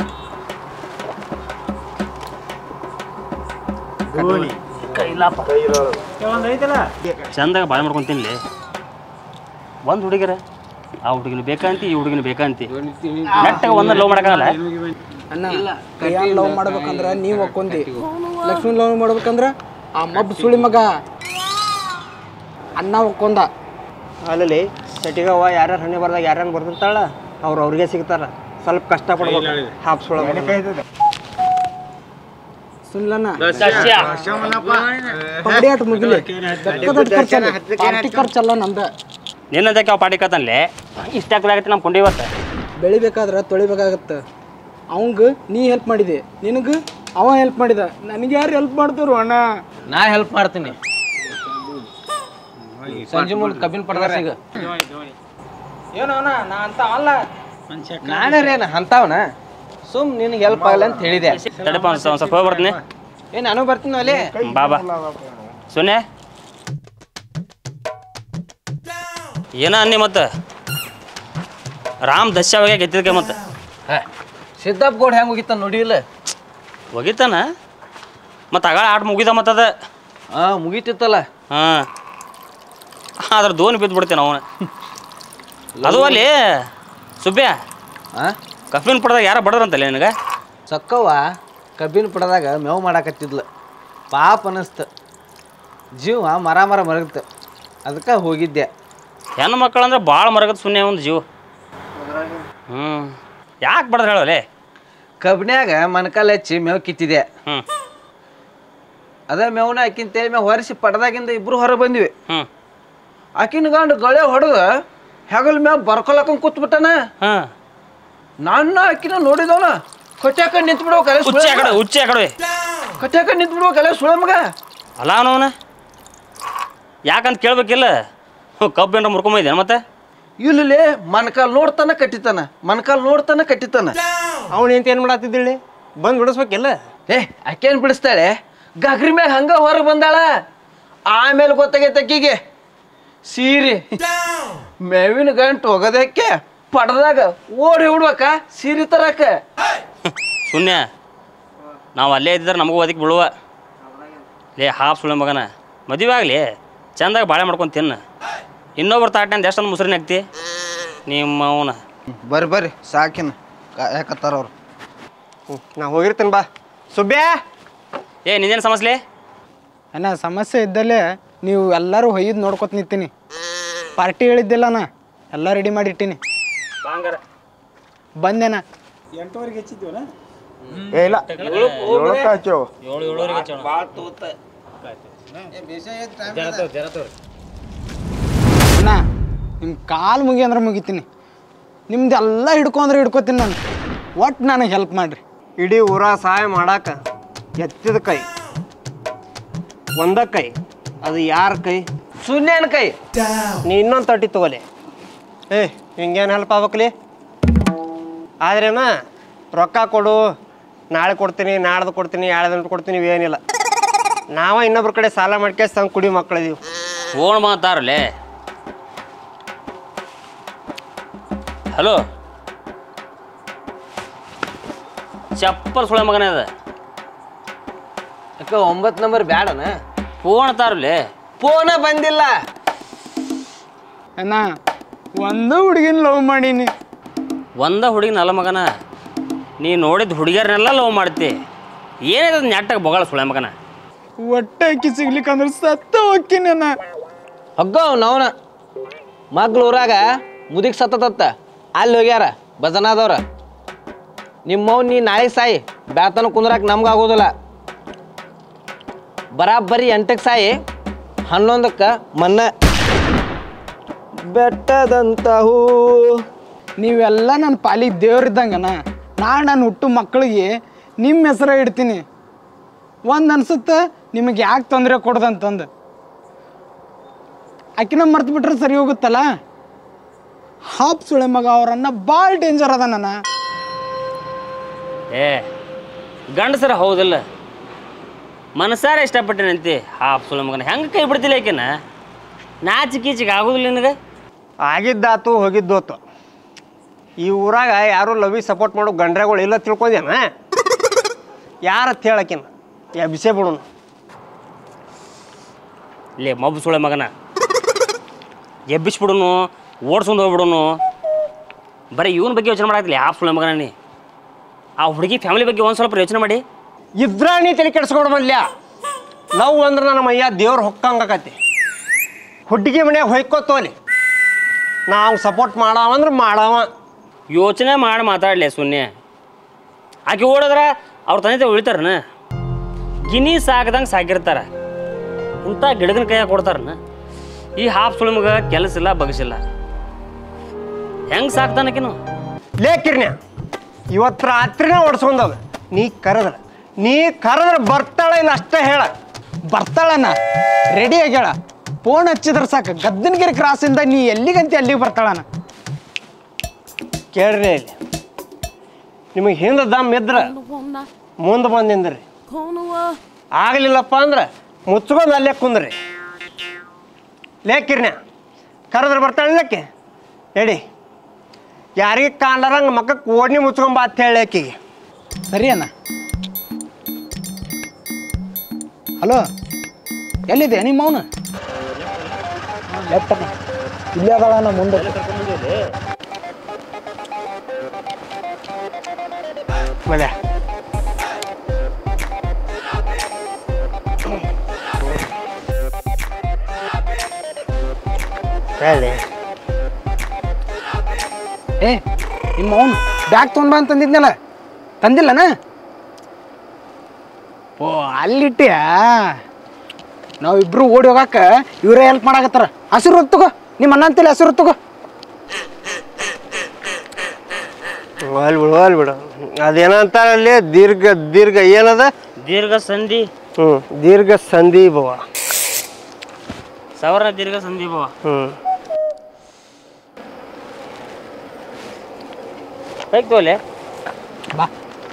ಚಂದಾಗ ಬಾಳೆ ಮಾಡ್ಕೊಂಡು ತಿನ್ಲಿ ಒಂದು ಹುಡುಗಿರ ಆ ಹುಡುಗಿನ ಬೇಕಂತಿ ಈ ಹುಡುಗಿನ ಬೇಕಂತಿ ನೆಟ್ಟಾಗ ಒಂದನ್ನ ಲವ್ ಮಾಡೋಕ್ಕಾಗಲ್ಲ ಅಣ್ಣ ಕೈಯಾನ್ ಲವ್ ಮಾಡ್ಬೇಕಂದ್ರ ನೀವ್ ಒಕ್ಕೊಂದಿ ಲಕ್ಷ್ಮಿ ಲವ್ ಮಾಡ್ಬೇಕಂದ್ರ ಆ ಮಬ್ ಸುಳಿ ಮಗ ಅಣ್ಣ ಒಕ್ಕೊಂದ ಅಲ್ಲಿ ಸೆಟಿಗವ್ವ ಯಾರ್ಯಾರು ಹಣ್ಣೆ ಬರ್ದಾಗ ಯಾರ್ಯಾರು ಬರ್ದಿರ್ತಾಳ ಅವ್ರು ಅವ್ರಿಗೆ ಸಿಗ್ತಾರ ಸ್ವಲ್ಪ ಕಷ್ಟ ಪಡ್ಬೇಕು ಹಾಪ್ಸ್ಕೊಳಬೇಕು ಸುನ್ಲಣ್ಣ ಪಗಡಿ ಆಟ ಮುಗಿಲಿ ಬೆಕ್ಕದೊಡ್ಡ ಖರ್ಚಲ್ಲ ಪಾರ್ಟಿ ಖರ್ಚಲ್ಲ ನಮ್ದ ನಿನ್ನದಕ್ಕೆ ಅವ ಪಾಟಿ ಕತ್ತನ್ಲೆ ಇಷ್ಟ ಆಗತ್ತೆ ನಮ್ಮ ಕೊಂಡಿ ಇವತ್ತು ಬೆಳಿಬೇಕಾದ್ರ ತೊಳಿಬೇಕಾಗತ್ತ ಅವಂಗ ನೀ ಹೆಲ್ಪ್ ಮಾಡಿದೆ ನಿನಗ ಅವ ಹೆಲ್ಪ್ ಮಾಡಿದ ನನಗೆ ಯಾರು ಹೆಲ್ಪ್ ಮಾಡ್ತಾರು ಅಣ್ಣ ನಾ ಹೆಲ್ಪ್ ಮಾಡ್ತೀನಿ ಸಂಜೆ ಮುಂದೆ ಕಬ್ಬಿನ ಪಡ್ದಾರ ಸಿಗ ಏನೋ ಅಣ್ಣ ನಾ ಅಂತ ಅಲ್ಲ ನಾನೇ ರೀ ಅಂತವನ ಸುಮ್ ನಿನಗೆ ಹೆಲ್ಪ್ ಆಗಲ್ಲ ಅಂತ ಹೇಳಿದೆ ತಡಪ ಒಂದು ಸ್ವಲ್ಪ ಹೋಗಿ ಬರ್ತೀನಿ ಏ ನಾನು ಬರ್ತೀನಿ ಅಲ್ಲಿ ಬಾ ಬಾ ಸುನ್ನೆ ಏನ ಅನ್ನಿ ಮತ್ತೆ ರಾಮ್ ದಶ್ಯಾವಾಗ ಗೆದ್ದಿದ್ಕೆ ಮತ್ತೆ ಸಿದ್ದಪ್ಪ ಗೋಡ್ ಹೆಂಗ್ ಹೋಗಿತ್ತ ನೋಡಿಲ್ಲ ಒಗಿತಾನ ಮತ್ತೆ ಆಗ ಆಟ ಮುಗಿದ ಮತ್ತದ ಹಾ ಮುಗೀತಿತ್ತಲ್ಲ ಹಾಂ ಅದ್ರ ದೋಣಿ ಬಿದ್ದು ಬಿಡ್ತೇನೆ ಅವನ ಅದು ಅಲ್ಲಿ ಸುಬ್ಯ ಹಾ ಕಫಿನ್ ಪಡ್ದಾಗ ಯಾರ ಬಡದ್ರಂತಲ್ಲ ನಿನಗೆ ಸಕ್ಕವ್ವ ಕಬ್ಬಿನ ಪಡದಾಗ ಮೇವು ಮಾಡಾಕತ್ತಿದ್ಲ ಪಾಪ ಅನಸ್ತ ಜೀವ ಮರ ಮರ ಮರಗತ್ತ ಅದಕ್ಕೆ ಹೋಗಿದ್ದೆ ಹೆಣ್ಣು ಮಕ್ಕಳಂದ್ರೆ ಭಾಳ ಮರಗದ ಸುನ್ನೆ ಒಂದು ಜೀವ ಹ್ಞೂ ಯಾಕೆ ಬಡದ್ರ ಹೇಳೋಲೆ ಕಬ್ನ್ಯಾಗ ಮಣಕಾಲ ಹಚ್ಚಿ ಮೇವು ಕಿತ್ತಿದೆ ಹ್ಞೂ ಅದ ಮೇವನ ಆಕಿನ ತೇಲಿ ಮೇವು ಹೊರಿಸಿ ಪಡ್ದಾಗಿಂದ ಇಬ್ರು ಹೊರ ಬಂದ್ವಿ ಹ್ಞೂ ಆಕಿನ ಗಂಡು ಗಳೆ ಹೊಡೆದ ಹೆಗಲ್ ಮ್ಯಾಗ ಬರ್ಕೊಳಕೊಂಡ್ ಕೂತ್ಬಿಟ್ಟನ ಹಾಂ ನನ್ನ ಆಕಿನ ನೋಡಿದವನ ಕಟ್ಯಾಕ ನಿಂತು ಬಿಡ್ಬೇಕಲ್ಲ ಉಚ್ಚೆ ಆ ಕಡೆ ಉಚ್ಚೆ ಆ ಕಡೆ ಕಟ್ಯಾಕ ನಿಂತು ಬಿಡ್ಬೇಕಲ್ಲ ಸುಳ ಮಗ ಅಲ್ಲ ಅವನವನ ಯಾಕಂತ ಕೇಳ್ಬೇಕಿಲ್ಲ ಹ್ಞೂ ಕಬ್ಬು ಏನಾರ ಮುರ್ಕೊಂಬೈದೇನು ಮತ್ತೆ ಇಲ್ಲಿ ಮನ್ಕಾಲ್ ನೋಡ್ತಾನ ಕಟ್ಟಿತಾನ ಮನ್ಕಾಲ್ ನೋಡ್ತಾನ ಕಟ್ಟಿತಾನ ಅವನು ಎಂತ ಏನು ಮಾಡತ್ತಿದ್ದಿಳ್ಳಿ ಬಂದು ಬಿಡಿಸ್ಬೇಕಿಲ್ಲ ಏ ಆಕೇನ್ ಬಿಡಿಸ್ತಾಳೆ ಗಗ್ರಿ ಮ್ಯಾಗ ಹಂಗ ಹೊರಗೆ ಬಂದಾಳ ಆಮೇಲೆ ಗೊತ್ತಾಗೈತೆ ಅಕ್ಕಿಗೆ ಸೀರೆ ಮೇವಿನ ಗಂಟು ಒಗದಕ್ಕೆ ಪಡ್ದಾಗ ಓಡಿ ಹುಡ್ಬೇಕ ಸೀರೆ ತರಕ ಶೂನ್ಯ ನಾವು ಅಲ್ಲೇ ಇದ್ದಿದ್ರೆ ನಮಗೂ ಅದಕ್ಕೆ ಬೀಳುವ ಲೇ ಹಾಫ್ ಸುಳ್ಳ ಮಗನ ಮದುವೆ ಆಗಲಿ ಚಂದಾಗ ಬಾಳೆ ಮಾಡ್ಕೊಂಡು ತಿನ್ನ ಇನ್ನೊಬ್ರು ತಾಟ್ನಂದು ಎಷ್ಟೊಂದು ಮುಸ್ರಿನ ಹಾಕ್ತಿ ನಿಮ್ಮ ಅವನ ಬರ್ರಿ ಬರ್ರಿ ಸಾಕಿನ ಯಾಕತ್ತಾರ ಅವ್ರು ನಾ ಹೋಗಿರ್ತೀನಿ ಬಾ ಸುಬ್ಯಾ ಏ ನಿಂದೇನು ಸಮಸ್ಯೆ ಅಣ್ಣ ಸಮಸ್ಯೆ ಇದ್ದಲ್ಲೇ ನೀವು ಎಲ್ಲರೂ ಹೊಯ್ದು ನೋಡ್ಕೊತ ನಿಂತೀನಿ ಪಾರ್ಟಿ ಹೇಳಿದ್ದಿಲ್ಲ ನಾ ಎಲ್ಲ ರೆಡಿ ಮಾಡಿಟ್ಟಿನಿ ಬಂದೇನ ಏ ಇಲ್ಲ ಏಳಕ್ಕೆ ಹಚ್ಚೇವು ಏಳು ಏಳುವರೆಗೆ ಅಣ್ಣ ನಿಮ್ಮ ಕಾಲು ಮುಗಿ ಅಂದ್ರೆ ಮುಗಿತೀನಿ ನಿಮ್ದು ಎಲ್ಲ ಹಿಡ್ಕೊಂಡ್ರೆ ಹಿಡ್ಕೊತೀನಿ ನಾನು ಒಟ್ಟು ನನಗೆ ಹೆಲ್ಪ್ ಮಾಡಿರಿ ಇಡೀ ಊರ ಸಹಾಯ ಮಾಡಾಕ ಎತ್ತಿದ ಕೈ ಒಂದ ಕೈ ಅದು ಯಾರ ಕೈ ಸುನ್ಯನ ಕೈ ನೀ ಇನ್ನೊಂದು ತಟ್ಟಿ ತಗೋಲಿ ಏ ಹಿಂಗೇನು ಹೆಲ್ಪ್ ಆಗ್ಬೇಕಲಿ ಆದ್ರೇನ ರೊಕ್ಕ ಕೊಡು ನಾಳೆ ಕೊಡ್ತೀನಿ ನಾಡ್ದು ಕೊಡ್ತೀನಿ ಎರಡು ಕೊಡ್ತೀನಿ ಇವೇನಿಲ್ಲ ನಾವ ಇನ್ನೊಬ್ರ ಕಡೆ ಸಾಲ ಮಾಡ್ಕೆ ಸಂಗ್ ಕುಡಿ ಮಕ್ಕಳಿದೀವಿ ಫೋನ್ ಮಾತಾರಲ್ಲೇ ಹಲೋ ಚಪ್ಪಲ್ ಸುಳೆ ಮಗನೇ ಅದ ಅಕ್ಕ ಒಂಬತ್ತು ನಂಬರ್ ಬ್ಯಾಡನ ಫೋನ್ ತಾರಲ್ಲೇ ಫೋನ ಬಂದಿಲ್ಲ ಅಣ್ಣ ಒಂದು ಹುಡುಗಿನ ಲವ್ ಮಾಡೀನಿ ಒಂದ ಹುಡುಗಿ ನಲ್ಲ ಮಗನ ನೀ ನೋಡಿದ ಹುಡುಗಿಯರನ್ನೆಲ್ಲ ಲವ್ ಮಾಡ್ತಿ ಏನಿದೆ ನೆಟ್ಟಾಗ ಬೊಗಳ ಸುಳೆ ಮಗನ ಹೊಟ್ಟೆ ಅಕ್ಕಿ ಸಿಗ್ಲಿಕ್ಕಂದ್ರೆ ಸತ್ತ ಹೋಗ್ತೀನಿ ಅಣ್ಣ ಹಗ್ಗ ಅವನ ಮಗ್ಳು ಊರಾಗ ಮುದಿಕ್ ಸತ್ತತ್ತ ಅಲ್ಲಿ ಹೋಗ್ಯಾರ ಭಜನಾದವ್ರ ನಿಮ್ಮವ್ ನೀ ನಾಳೆ ಸಾಯಿ ಬ್ಯಾತನ ಕುಂದ್ರಾಕ ನಮ್ಗೆ ಆಗೋದಿಲ್ಲ ಬರಾಬ್ಬರಿ ಎಂಟಕ್ಕೆ ಸಾಯಿ ಹನ್ನೊಂದಕ್ಕೆ ಮನ್ನ ಬೆಟ್ಟದಂತ ಹೂ ನೀವೆಲ್ಲ ನನ್ನ ಪಾಲಿಗೆ ದೇವ್ರಿದ್ದಂಗನ ನಾನು ನನ್ನ ಹುಟ್ಟು ಮಕ್ಕಳಿಗೆ ನಿಮ್ಮ ಹೆಸರ ಇಡ್ತೀನಿ ಒಂದು ಅನ್ಸುತ್ತೆ ನಿಮಗೆ ಯಾಕೆ ತೊಂದರೆ ಕೊಡ್ದಂತಂದು ಆಕಿನ ಮರ್ತು ಬಿಟ್ರೆ ಸರಿ ಹೋಗುತ್ತಲ್ಲ ಹಾಪ್ ಸುಳೆ ಮಗ ಅವರನ್ನ ಭಾಳ ಡೇಂಜರ್ ಅದ ನನ್ನ ಏ ಗಂಡಸರ ಹೌದಿಲ್ಲ ಮನಸಾರ ಇಷ್ಟಪಟ್ಟೇನಂತಿ ಹಾಪ್ ಸುಳೆ ಮಗನ ಹೆಂಗೆ ಕೈ ಬಿಡ್ತಿಲ್ಲ ಆಕಿನ ನಾಚಿಕೆ ಈಚಿಗೆ ಆಗೋದಿಲ್ಲ ನಿನಗೆ ಆಗಿದ್ದಾತು ಹೋಗಿದ್ದೋತು ಈ ಊರಾಗ ಯಾರು ಲವಿ ಸಪೋರ್ಟ್ ಮಾಡೋ ಗಂಡ್ರೆಗಳು ಇಲ್ಲ ತಿಳ್ಕೊಂಡ್ಯಾನ ಯಾರತ್ ಹೇಳಕಿನ ಎಬ್ಸೆ ಬಿಡೋನು ಲೇ ಮಬ್ಬು ಸುಳೆ ಮಗನ ಎಬ್ಬಿಸ್ಬಿಡುನು ಓಡ್ಸ್ಕೊಂಡು ಹೋಗ್ಬಿಡುನು ಬರೀ ಇವನ ಬಗ್ಗೆ ಯೋಚನೆ ಮಾಡಾಕ್ತಿಲ್ಲ ಹಾಪ್ ಸುಳೆ ಮಗನ ನೀ ಆ ಹುಡುಗಿ ಫ್ಯಾಮಿಲಿ ಬಗ್ಗೆ ಒಂದು ಸ್ವಲ್ಪ ಯೋಚನೆ ಮಾಡಿ ಇದ್ರ ನೀ ತಲೆ ಕೆಡ್ಸ್ಕೊಂಡು ಮಲ್ಯ ಲವ್ ಅಂದ್ರೆ ನನ್ನ ಮಯ್ಯ ದೇವ್ರ ಹೊಕ್ಕಂಗಾಕತಿ ಹುಡ್ಗಿ ಮನ್ಯಾಗ ಹೊಯ್ಕೋತೋಲಿ ನಾವು ಸಪೋರ್ಟ್ ಮಾಡಾವಂದ್ರೆ ಮಾಡಾವ ಯೋಚನೆ ಮಾಡಿ ಮಾತಾಡಲಿ ಸುನ್ಯ ಆಕೆ ಓಡಿದ್ರೆ ಅವ್ರ ತಂದೆ ತಾಯಿ ಉಳಿತಾರನ ಗಿನಿ ಸಾಕ್ದಂಗೆ ಸಾಕಿರ್ತಾರ ಇಂಥ ಗಿಡಗನ ಕೈಯಾಗ ಕೊಡ್ತಾರನ ಈ ಹಾಫ್ ಸುಳಿಮಗ ಕೆಲಸ ಇಲ್ಲ ಬಗಸಿಲ್ಲ ಹೆಂಗೆ ಸಾಕ್ತಾನಕಿನು ಲೇಕಿರ್ನ್ಯ ಇವತ್ತು ರಾತ್ರಿನೇ ಓಡಿಸ್ಕೊಂಡವ ನೀ ಕರೆದ್ರ ನೀ ಕರೆದ್ರೆ ಬರ್ತಾಳ ಇಲ್ಲ ಅಷ್ಟೇ ಹೇಳ ಬರ್ತಾಳಣ್ಣ ರೆಡಿ ಆಗ್ಯಾಳ ಫೋನ್ ಹಚ್ಚಿದ್ರೆ ಸಾಕು ಗದ್ದನಗಿರಿ ಕ್ರಾಸಿಂದ ನೀ ಎಲ್ಲಿಗಂತ ಅಲ್ಲಿಗೆ ಬರ್ತಾಳಣ್ಣ ಕೇಳ್ರಿ ಇಲ್ಲಿ ನಿಮಗೆ ಹಿಂದೆ ದಮ್ ಇದ್ರ ಮುಂದೆ ಬಂದಿಂದ್ರಿ ಆಗಲಿಲ್ಲಪ್ಪ ಅಂದ್ರೆ ಮುಚ್ಕೊಂಡು ಅಲ್ಲೇ ಕುಂದ್ರಿ ಲೇಕಿರ್ನ ಕರೆದ್ರೆ ಬರ್ತಾಳೆ ನಡಿ ಯಾರಿಗೆ ಕಾಣ್ಲಾರಂಗೆ ಮಕ್ಕಕ್ಕೆ ಓಡ್ನಿ ಮುಚ್ಕೊಂಬ ಅಂತ ಹೇಳಿ ಆಕಿಗೆ ಸರಿ ಅಣ್ಣ ಹಲೋ ಎಲ್ಲಿದೆ ನಿಮ್ಮ ಅವನು ಲೆಫ್ಟ್ ಇಲ್ಲೇ ಅದಾಳ ಅಣ್ಣ ಮುಂದೆ ಮಳೆ ಹೇಳಿ ಏ ನಿಮ್ಮ ಅವನು ಬ್ಯಾಗ್ ತೊಗೊಂಡ್ ಬಾ ಅಂತ ತಂದಿದ್ನಲ್ಲ ತಂದಿಲ್ಲನ ಓ ಅಲ್ಲಿಟ್ಟ್ಯಾ ನಾವಿಬ್ರು ಓಡಿ ಹೋಗಾಕ ಇವರೇ ಹೆಲ್ಪ್ ಮಾಡಾಕತ್ತಾರ ಹಸಿರು ಹೊತ್ತು ತಗೋ ನಿಮ್ಮ ಅಣ್ಣ ಅಂತೇಳಿ ಹಸಿರು ಹೊತ್ತು ತಗೋ ಹೋಲ್ ಬಿಡು ಹೋಲ್ ಬಿಡು ಅದೇನಂತಾರಲ್ಲಿ ದೀರ್ಘ ದೀರ್ಘ ಏನದ ದೀರ್ಘ ಸಂಧಿ ಹ್ಞೂ ದೀರ್ಘ ಸಂಧಿ ಭವ ಸಾವಿರ ದೀರ್ಘ ಸಂಧಿ ಬವ ಹ್ಞೂ ಹೇಗೆ ತೋಲೆ ಬಾ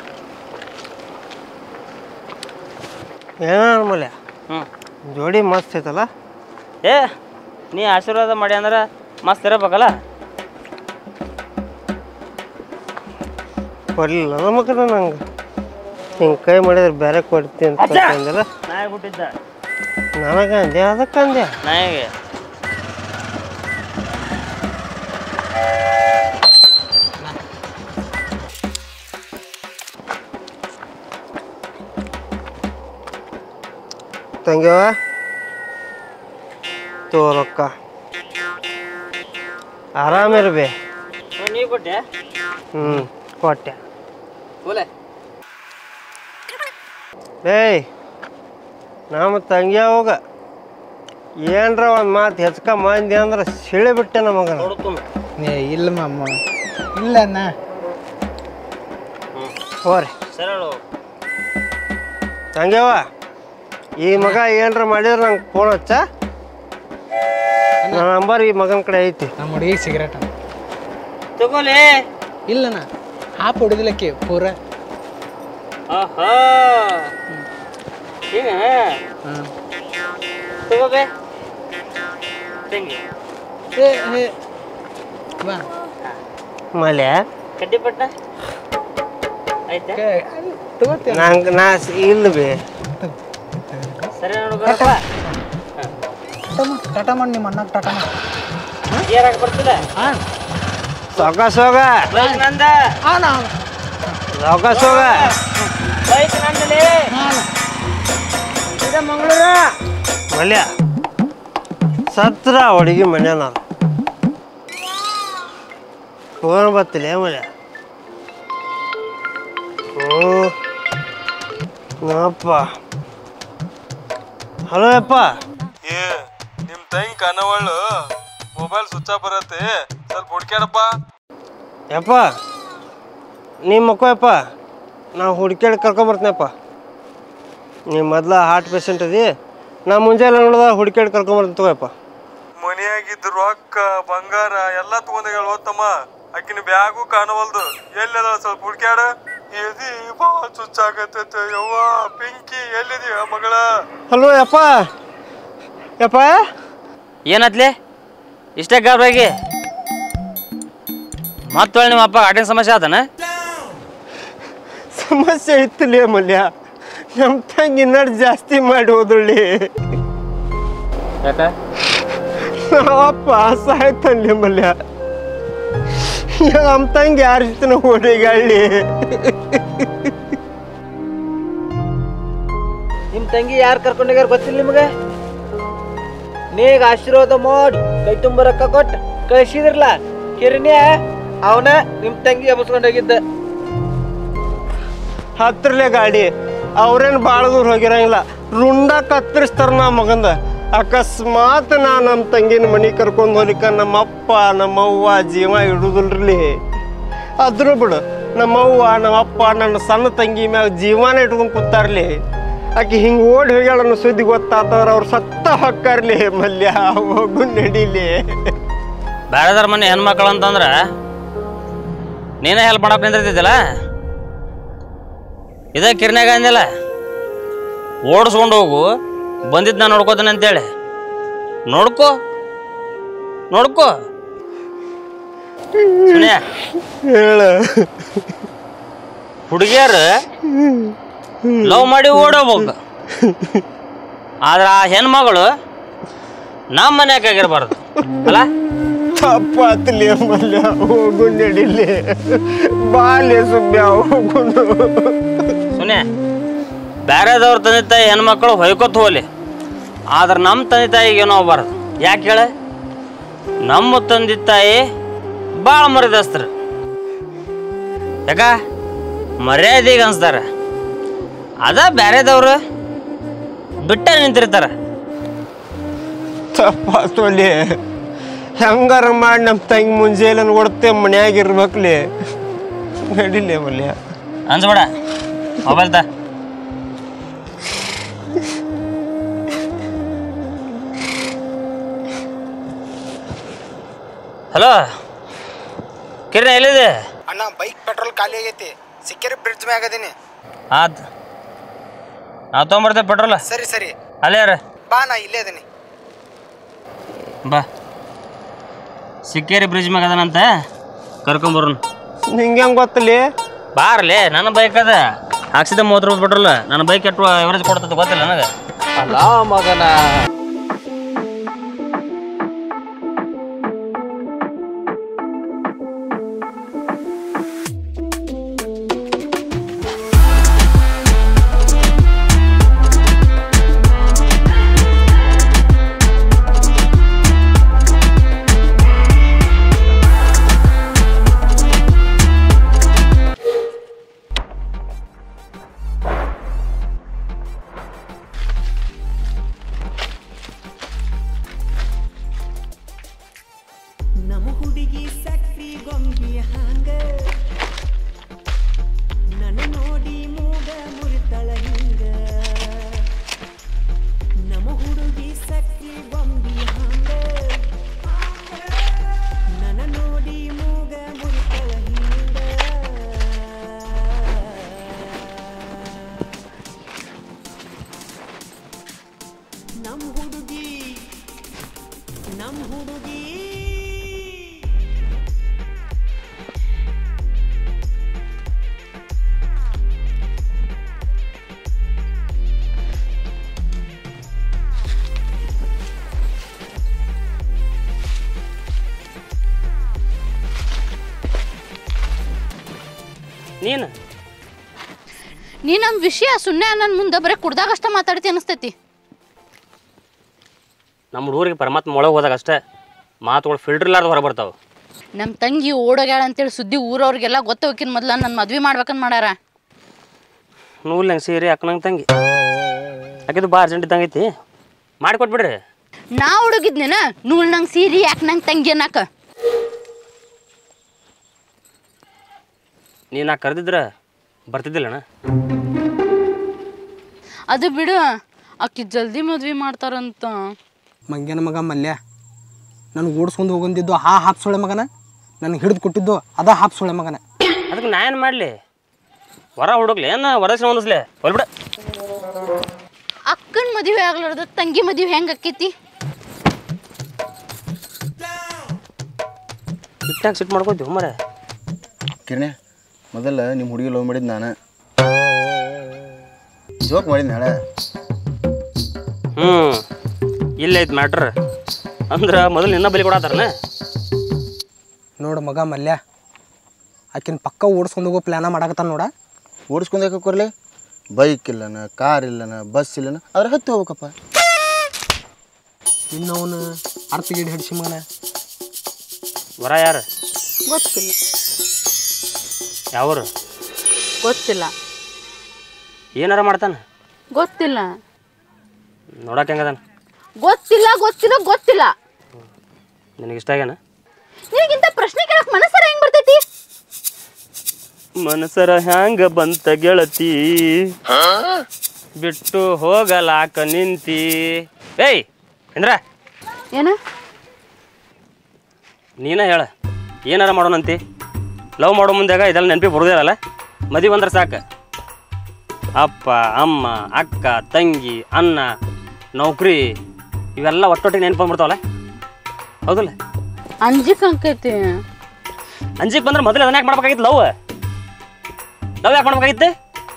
ಏನೋ ಮಲ್ಯ ಹ್ಞೂ ಜೋಡಿ ಮಸ್ತ್ ಐತಲ್ಲ ಏ ನೀ ಆಶೀರ್ವಾದ ಮಾಡಿ ಅಂದ್ರೆ ಮಸ್ತ್ ಇರಬೇಕಲ್ಲ ಕೊಡ್ಲಿಲ್ಲ ನಮಗ ನಂಗೆ ಹಿಂಗೆ ಕೈ ಮಾಡಿದ್ರೆ ಬೇರೆ ಕೊಡ್ತೀನಿ ಅಂತ ಅಂದಿಲ್ಲ ನಾಯಿ ಬಿಟ್ಟಿದ್ದ ನನಗೆ ಅಂದೆ ಅದಕ್ಕೆ ಅಂದೆ ನಾಯಿಗೆ ತಂಗ್ಯವ ತೋರಕ್ಕ ಆರಾಮಿರ್ಬೇ ನೀ ಕೊಟ್ಟೆ ಹ್ಞೂ ಕೊಟ್ಟೆ ತೋಲೆ ಏಯ್ ನಮ್ಮ ತಂಗಿ ಹೋಗ ಏನರ ಒಂದು ಮಾತು ಹೆಚ್ಕ ಮಂದಿ ಅಂದ್ರೆ ಸಿಳಿ ಬಿಟ್ಟೆ ನಮಗ ನೋಡು ಏ ಇಲ್ಲ ಮಮ್ಮ ಇಲ್ಲ ಅಣ್ಣ ಹೋರಿ ಸರಳ ತಂಗ್ಯವ ಈ ಮಗ ಏನರ ಮಾಡಿದ್ರೆ ನಂಗೆ ಫೋನ್ ಹಚ್ಚ ನನ್ನ ನಂಬರ್ ಈ ಮಗನ ಕಡೆ ಐತಿ ನಮ್ಮ ಹುಡುಗಿ ಸಿಗರೇಟ್ ಅಣ್ಣ ತಗೋಲೆ ಇಲ್ಲಣ್ಣ ಹಾಪ್ ಹೊಡಿದಿಲ್ಲಕ್ಕೆ ಪೂರ ಆಹಾ ಈಗ ಹಾಂ ತಗೋಬೇ ತಂಗಿ ಏ ಏ ಬಾ ಮಲ್ಯ ಕಡ್ಡಿ ಪಟ್ಟ ಆಯ್ತಾ ತಗೋತೀಯ ನಂಗೆ ನಾ ಸ್- ಇಲ್ಲ ಬೇ ಸರಿ ನೋಡ್ಬೇಕಪ್ಪ ಟಾಟಾ ಮಾಡು ಟಾಟಾ ಮಾಡಿ ನಿಮ್ಮ ಅಣ್ಣಗೆ ಟಾಟಾ ಮಾಡಿ ಏರಾಗ ಬರ್ತಿಲ್ಲ ಹಾಂ ಸಾವಕಾಶ ಹೋಗ ಬೈಕ್ ನಂದ ಹಾಂ ನಾ ಸಾವಕಾಶ ಹೋಗ ಬೈಕ್ ನಂದಲೇ ಇದು ಮಂಗಳೂರ ಮಲ್ಯ ಸತ್ರ ಹುಡುಗಿ ಮನ್ಯಾನ ಫೋನ್ ಬತ್ತಿಲ್ಲ ಮಲ್ಯ ಹ್ಞೂ ನಪ್ಪ ಹಲೋ ಯಪ್ಪ ಏ ನಿಮ್ ತಂಗಿ ಕನವಳ್ಳು ಮೊಬೈಲ್ ಸ್ವಿಚ್ ಆಫ್ ಬರತ್ತೆ ಸ್ವಲ್ಪ ಹುಡ್ಕ್ಯಾಡಪ್ಪ ಯಪ್ಪ ನಿಮ್ಮ ಮಕ್ಕಳಪ್ಪ ನಾವು ಹುಡ್ಕ್ಯಾಡಿ ಕರ್ಕೊಂಬರ್ತೀನಪ್ಪ ನೀವು ಮೊದ್ಲ ಹಾರ್ಟ್ ಪೇಷಂಟ್ ಅದಿ ನಾ ಮುಂಜಾನೆ ನೋಡ್ದ ಹುಡ್ಕ್ಯಾಡಿ ಕರ್ಕೊಂಬರ್ತೀನಿ ತಗೋಯಪ್ಪ ಮನೆಯಾಗಿದ್ದ ರೊಕ್ಕ ಬಂಗಾರ ಎಲ್ಲ ತಗೊಂಡಾಗ ಓದ್ತಮ್ಮ ಆಕಿನ ಬ್ಯಾಗು ಕಾಣವಲ್ದು ಎಲ್ಲಿದ ಸ್ವಲ್ಪ ಹುಡ್ಕ್ಯಾಡ ಎದಿ ಬಾ ಚುಚ್ಚಾಗತ್ತೈತೆ ಯವ್ವ ಪಿಂಕಿ ಎಲ್ಲಿದೀಯ ಮಗಳ ಹಲೋ ಯಪ್ಪ ಯಪ್ಪ ಏನಾತ್ಲೆ ಇಷ್ಟೇ ಗಾಬ್ರಾಗಿ ಮತ್ತೊಳ್ಳೆ ನಿಮ್ಮ ಅಪ್ಪ ಆಟಿನ ಸಮಸ್ಯೆ ಆತನ ಸಮಸ್ಯೆ ಇತ್ತಲೇ ಮಲ್ಯ ನಮ್ಮ ತಂಗಿ ನಡ್ ಜಾಸ್ತಿ ಮಾಡಿ ಹೋದಳ್ಳಿ ಯಾಕ ನಾವಪ್ಪ ಸಾಯ್ತನ್ಲಿ ಮಲ್ಯ ನಮ್ಮ ತಂಗಿ ಯಾರ ಜೊತೆ ಓಡಿಗಾಳಿ ನಿಮ್ಮ ತಂಗಿ ಯಾರು ಕರ್ಕೊಂಡೋಗ್ಯಾರ ಗೊತ್ತಿಲ್ಲ ನಿಮಗೆ ನೀಗ ಆಶೀರ್ವಾದ ಮಾಡಿ ಕೈ ತುಂಬ ರೊಕ್ಕ ಕೊಟ್ಟು ಕಳ್ಸಿದ್ರಲ್ಲ ಕಿರಣ್ಯ ಅವನ ನಿಮ್ಮ ತಂಗಿ ಎಬ್ಸ್ಕೊಂಡೋಗಿದ್ದ ಹತ್ರಲೆ ಗಾಡಿ ಅವ್ರೇನು ಭಾಳ ದೂರ ಹೋಗಿರಂಗಿಲ್ಲ ರುಂಡ ಕತ್ತರಿಸ್ತಾರ ನಾ ಮಗಂದ ಅಕಸ್ಮಾತ್ ನಾ ನಮ್ಮ ತಂಗಿನ ಮನೆ ಕರ್ಕೊಂಡು ಹೋಲಿಕ ನಮ್ಮಪ್ಪ ನಮ್ಮವ್ವ ಜೀವ ಇಡುದಿಲ್ರಿ ಅದ್ರ ಬಿಡು ನಮ್ಮವ್ವ ನಮ್ಮಪ್ಪ ನನ್ನ ಸಣ್ಣ ತಂಗಿ ಮ್ಯಾಗ ಜೀವನ ಇಟ್ಕೊಂಡು ಕೂತಾರ್ಲಿ ಆಕಿ ಹಿಂಗೆ ಓಡಿ ಹೋಗ್ಯಾಳ ಅನ್ನೋ ಸುದ್ದಿ ಗೊತ್ತಾತವ್ರ ಅವ್ರು ಸತ್ತ ಹೊಕ್ಕಾರ್ಲಿ ಮಲ್ಯ ಹೋಗು ನಡೀಲಿ ಬೇರೆದಾರ ಮನೆ ಹೆಣ್ಮಕ್ಳು ಅಂತಂದ್ರ ನೀನೇ ಹೆಲ್ಪ್ ಮಾಡಕ್ ನಿಂದಿರ್ತಿದ್ದಲ್ಲ ಇದ ಕಿರ್ನ್ಯಾಗ ಅಂದಿಲ್ಲ ಓಡಿಸ್ಕೊಂಡು ಹೋಗು ಬಂದಿದ್ದು ನಾನು ನೋಡ್ಕೋತಾನೆ ಅಂತೇಳಿ ನೋಡ್ಕೋ ನೋಡ್ಕೋ ಸುನಿಯ ಹೇಳ ಹುಡುಗಿಯರು ಲವ್ ಮಾಡಿ ಓಡೋಗ್ಬೇಕು ಆದ್ರೆ ಆ ಹೆಣ್ಮಗಳು ನಮ್ಮ ಮನ್ಯಾಗ ಆಗಿರ್ಬಾರ್ದು ಅಲ್ಲ ತಪ್ಪಾತ್ಲಿ ಮಲ್ಯ ಹೋಗು ನಡಿಲಿ ಬಾಲ್ಯ ಸುಮ್ಯ ಹೋಗುನು ಸುನೆ ಬೇರೆದವ್ರ ತಂದೆ ತಾಯಿ ಹೆಣ್ಮಕ್ಳು ಹೊಯ್ಕೊತ ಹೋಗ್ಲಿ ಆದ್ರೆ ನಮ್ಮ ತಂದೆ ತಾಯಿಗೆ ಏನೋ ಆಗ್ಬಾರ್ದು ಯಾಕೆ ಹೇಳ ನಮ್ಮ ತಂದೆ ತಾಯಿ ಭಾಳ ಮರ್ಯಾದಸ್ತರು ಯಾಕ ಮರ್ಯಾದೆಗೆ ಅನ್ಸ್ತಾರ ಅದ ಬೇರೆದವ್ರು ಬಿಟ್ಟ ನಿಂತಿರ್ತಾರ ತಪ್ಪಾತ್ವಲ್ಲಿ ಹೆಂಗಾರ ಮಾಡಿ ನಮ್ಮ ತಂಗಿ ಮುಂಜಾನೆ ಓಡ್ತೆ ಮನ್ಯಾಗ ಇರ್ಬೇಕ್ಲಿ ನಡಿಲಿ ಮಲ್ಯ ಅನ್ಸ್ಬೇಡ ಮೊಬೈಲ್ ತ ಹಲೋ ಕಿರಣ್ ಎಲ್ಲಿದೆ ಅಣ್ಣ ಬೈಕ್ ಪೆಟ್ರೋಲ್ ಖಾಲಿ ಆಗೈತಿ ಸಿಕ್ಕೇರಿ ಬ್ರಿಡ್ಜ್ ಮ್ಯಾಗ ಅದೀನಿ ಆತ್ ನಾವು ತೊಗೊಂಬರ್ತೇವೆ ಪೆಟ್ರೋಲ್ ಸರಿ ಸರಿ ಅಲ್ಲೇ ಯಾರ ಬಾ ನಾ ಇಲ್ಲೇ ಅದೀನಿ ಬಾ ಸಿಕ್ಕೇರಿ ಬ್ರಿಡ್ಜ್ ಮ್ಯಾಗ ಅದನಂತ ಕರ್ಕೊಂಬರೋಣ ನಿಂಗೆ ಹೆಂಗೆ ಗೊತ್ತಲಿ ಬಾರ್ಲೆ ನನ್ನ ಬೈಕ್ ಅದ ಹಾಕ್ಸಿದ ಮೂವತ್ತು ರೂಪಾಯಿ ಪೆಟ್ರೋಲ್ ನನ್ನ ಬೈಕ್ ಎಷ್ಟು ಎವರೇಜ್ ಕೊಡ್ತದೆ ಗೊತ್ತಿಲ್ಲ ನನಗೆ ಅಲ್ಲ ಮಗನ ನಮ್ಮ ಹುಡುಗಿ ಸಕ್ರಿ ಗೊಂಬಿ ಹಾಂಗ ನನ್ನ ನೋಡಿ ಮೂಗ ಮುರಿತಳ ಹಿಂಗ ನಮ್ಮ ಹುಡುಗಿ ಸಕ್ರಿ ಗೊಂಬಿ ಹಾಂಗ ನನ್ನ ನೋಡಿ ಮೂಗ ಮುರಿತಳ ಹಿಂಗ ನಮ್ಮ ಹುಡುಗಿ ನಮ್ಮ ಹುಡುಗಿ ನೀನು ನೀ ನಮ್ಮ ವಿಷಯ ಸುಮ್ಮನೆ ನನ್ನ ಮುಂದೆ ಬರೀ ಕುಡ್ದಾಗಷ್ಟ ಮಾತಾಡ್ತಿ ಅನಿಸ್ತೈತಿ ನಮ್ಮ ಹುಡುಗರಿಗೆ ಪರಮಾತ್ಮ ಒಳಗೆ ಹೋದಾಗ ಅಷ್ಟೇ ಮಾತುಗಳು ಫಿಲ್ಟರ್ ಇಲ್ಲಾರ್ದು ಹೊರ ಬರ್ತಾವೆ ನಮ್ಮ ತಂಗಿ ಓಡೋಗ್ಯಾಳ ಅಂತೇಳಿ ಸುದ್ದಿ ಊರವ್ರಿಗೆಲ್ಲ ಗೊತ್ತವಕ್ಕಿನ ಮೊದ್ಲ ನನ್ನ ಮದ್ವೆ ಮಾಡ್ಬೇಕಂತ ಮಾಡ್ಯಾರ ನೂಲ್ ಸೀರೆ ಅಕ್ಕನಂಗೆ ತಂಗಿ ಯಾಕಿದು ಬಾ ಅರ್ಜೆಂಟ್ ಇದ್ದಂಗೈತಿ ಮಾಡಿಕೊಟ್ಬಿಡ್ರಿ ನಾ ಹುಡುಗಿದ್ನೇನ ನೂಲ್ ನಂಗೆ ಸೀರಿ ಯಾಕೆ ನಂಗೆ ತಂಗಿ ಅನ್ನಕ ನೀ ನಾ ಕರೆದಿದ್ರೆ ಬರ್ತಿದ್ದಿಲ್ಲಣ್ಣ ಅದು ಬಿಡು ಆಕಿ ಜಲ್ದಿ ಮದ್ವೆ ಮಾಡ್ತಾರಂತ ಮಂಗ್ಯನ ಮಗ ಮಲ್ಯ ನನಗೆ ಓಡಿಸ್ಕೊಂಡು ಹೋಗಂದಿದ್ದು ಆ ಹಾಪ್ ಸೊಳೆ ಮಗನ ನನಗೆ ಹಿಡಿದು ಕೊಟ್ಟಿದ್ದು ಅದ ಹಾಪ್ ಸೊಳೆ ಮಗನ ಅದಕ್ಕೆ ನಾ ಏನು ಮಾಡಲಿ ಹೊರ ಹುಡುಗ್ಲಿ ಏನು ವರದಕ್ಷಿಣೆ ಹೊಂದಿಸ್ಲೆ ಹೊಲ್ಬಿಡ ಅಕ್ಕನ ಮದುವೆ ಆಗ್ಲಾರ್ದ ತಂಗಿ ಮದುವೆ ಹೆಂಗೆ ಆಕೈತಿ ಇಟ್ಟಾಗ ಸಿಟ್ಟು ಮಾಡ್ಕೋತೀವಿ ಮರೆ ಕಿರಣೆ ಮೊದಲ ನಿಮ್ಮ ಹುಡುಗಿ ಲವ್ ಮಾಡಿದ್ದು ನಾನು ಜೋಕ್ ಮಾಡಿದ್ ನಾಳೆ ಹ್ಞೂ ಇಲ್ಲೈತೆ ಮ್ಯಾಟ್ರ್ ಅಂದ್ರೆ ಮೊದಲು ನಿನ್ನ ಬಲಿ ಕೊಡತ್ತಾರನ ನೋಡು ಮಗ ಮಲ್ಯ ಆಕಿನ ಪಕ್ಕ ಓಡಿಸ್ಕೊಂಡು ಹೋಗೋ ಪ್ಲ್ಯಾನ ಮಾಡಕತ್ತಾನ ನೋಡ ಓಡಿಸ್ಕೊಂಡು ಯಾಕೆ ಕೊರ್ಲಿ ಬೈಕ್ ಇಲ್ಲನ ಕಾರ್ ಇಲ್ಲನ ಬಸ್ ಇಲ್ಲನ ಅದ್ರ ಹತ್ತಿ ಹೋಗ್ಬೇಕಪ್ಪ ಇನ್ನು ಅವನು ಅರ್ಥ ಗಿಡ ಹಿಡಿಸಿ ಮಗನ ವರ ಯಾರು ಗೊತ್ತಿಲ್ಲ ಯಾವರು ಗೊತ್ತಿಲ್ಲ ಏನಾರ ಮಾಡ್ತಾನೆ ಗೊತ್ತಿಲ್ಲ ನೋಡಕ್ಕೆ ಹೆಂಗದಾನ ಗೊತ್ತಿಲ್ಲ ಗೊತ್ತಿಲ್ಲ ಗೊತ್ತಿಲ್ಲ ನಿನಗೆ ಇಷ್ಟ ಆಗ್ಯಾನ ನಿನಗಿಂತ ಪ್ರಶ್ನೆ ಕೇಳಕ್ ಮನಸ್ಸರ ಹೆಂಗ್ ಬರ್ತೈತಿ ಮನಸರ ಹ್ಯಾಂಗ ಬಂತ ಗೆಳತಿ ಬಿಟ್ಟು ಹೋಗಲಾಕ ನಿಂತಿ ಏಯ್ ಇಂದ್ರ ಏನ ನೀನ ಹೇಳ ಏನಾರ ಮಾಡೋಣಂತಿ ಲವ್ ಮಾಡೋ ಮುಂದಾಗ ಇದೆಲ್ಲ ನೆನಪಿ ಬರೋದಿಲ್ಲಲ್ಲ ಮದುವೆ ಅಂದ್ರೆ ಸಾಕು ಅಪ್ಪ ಅಮ್ಮ ಅಕ್ಕ ತಂಗಿ ಅಣ್ಣ ನೌಕರಿ ಇವೆಲ್ಲ ಒಟ್ಟೊಟ್ಟಿಗೆ ನೆನಪು ಬಂದ್ಬಿಡ್ತಾವಲ್ಲ ಹೌದಲ್ಲ ಅಂಜಿಕ್ ಅಂಕೈತಿ ಅಂಜಿಕ್ ಬಂದ್ರೆ ಮೊದಲು ಅದನ್ನ ಯಾಕೆ ಮಾಡ್ಬೇಕಾಗಿತ್ತು ಲವ್ ಲವ್ ಯಾಕೆ ಮಾಡ್ಬೇಕಾಗಿತ್ತು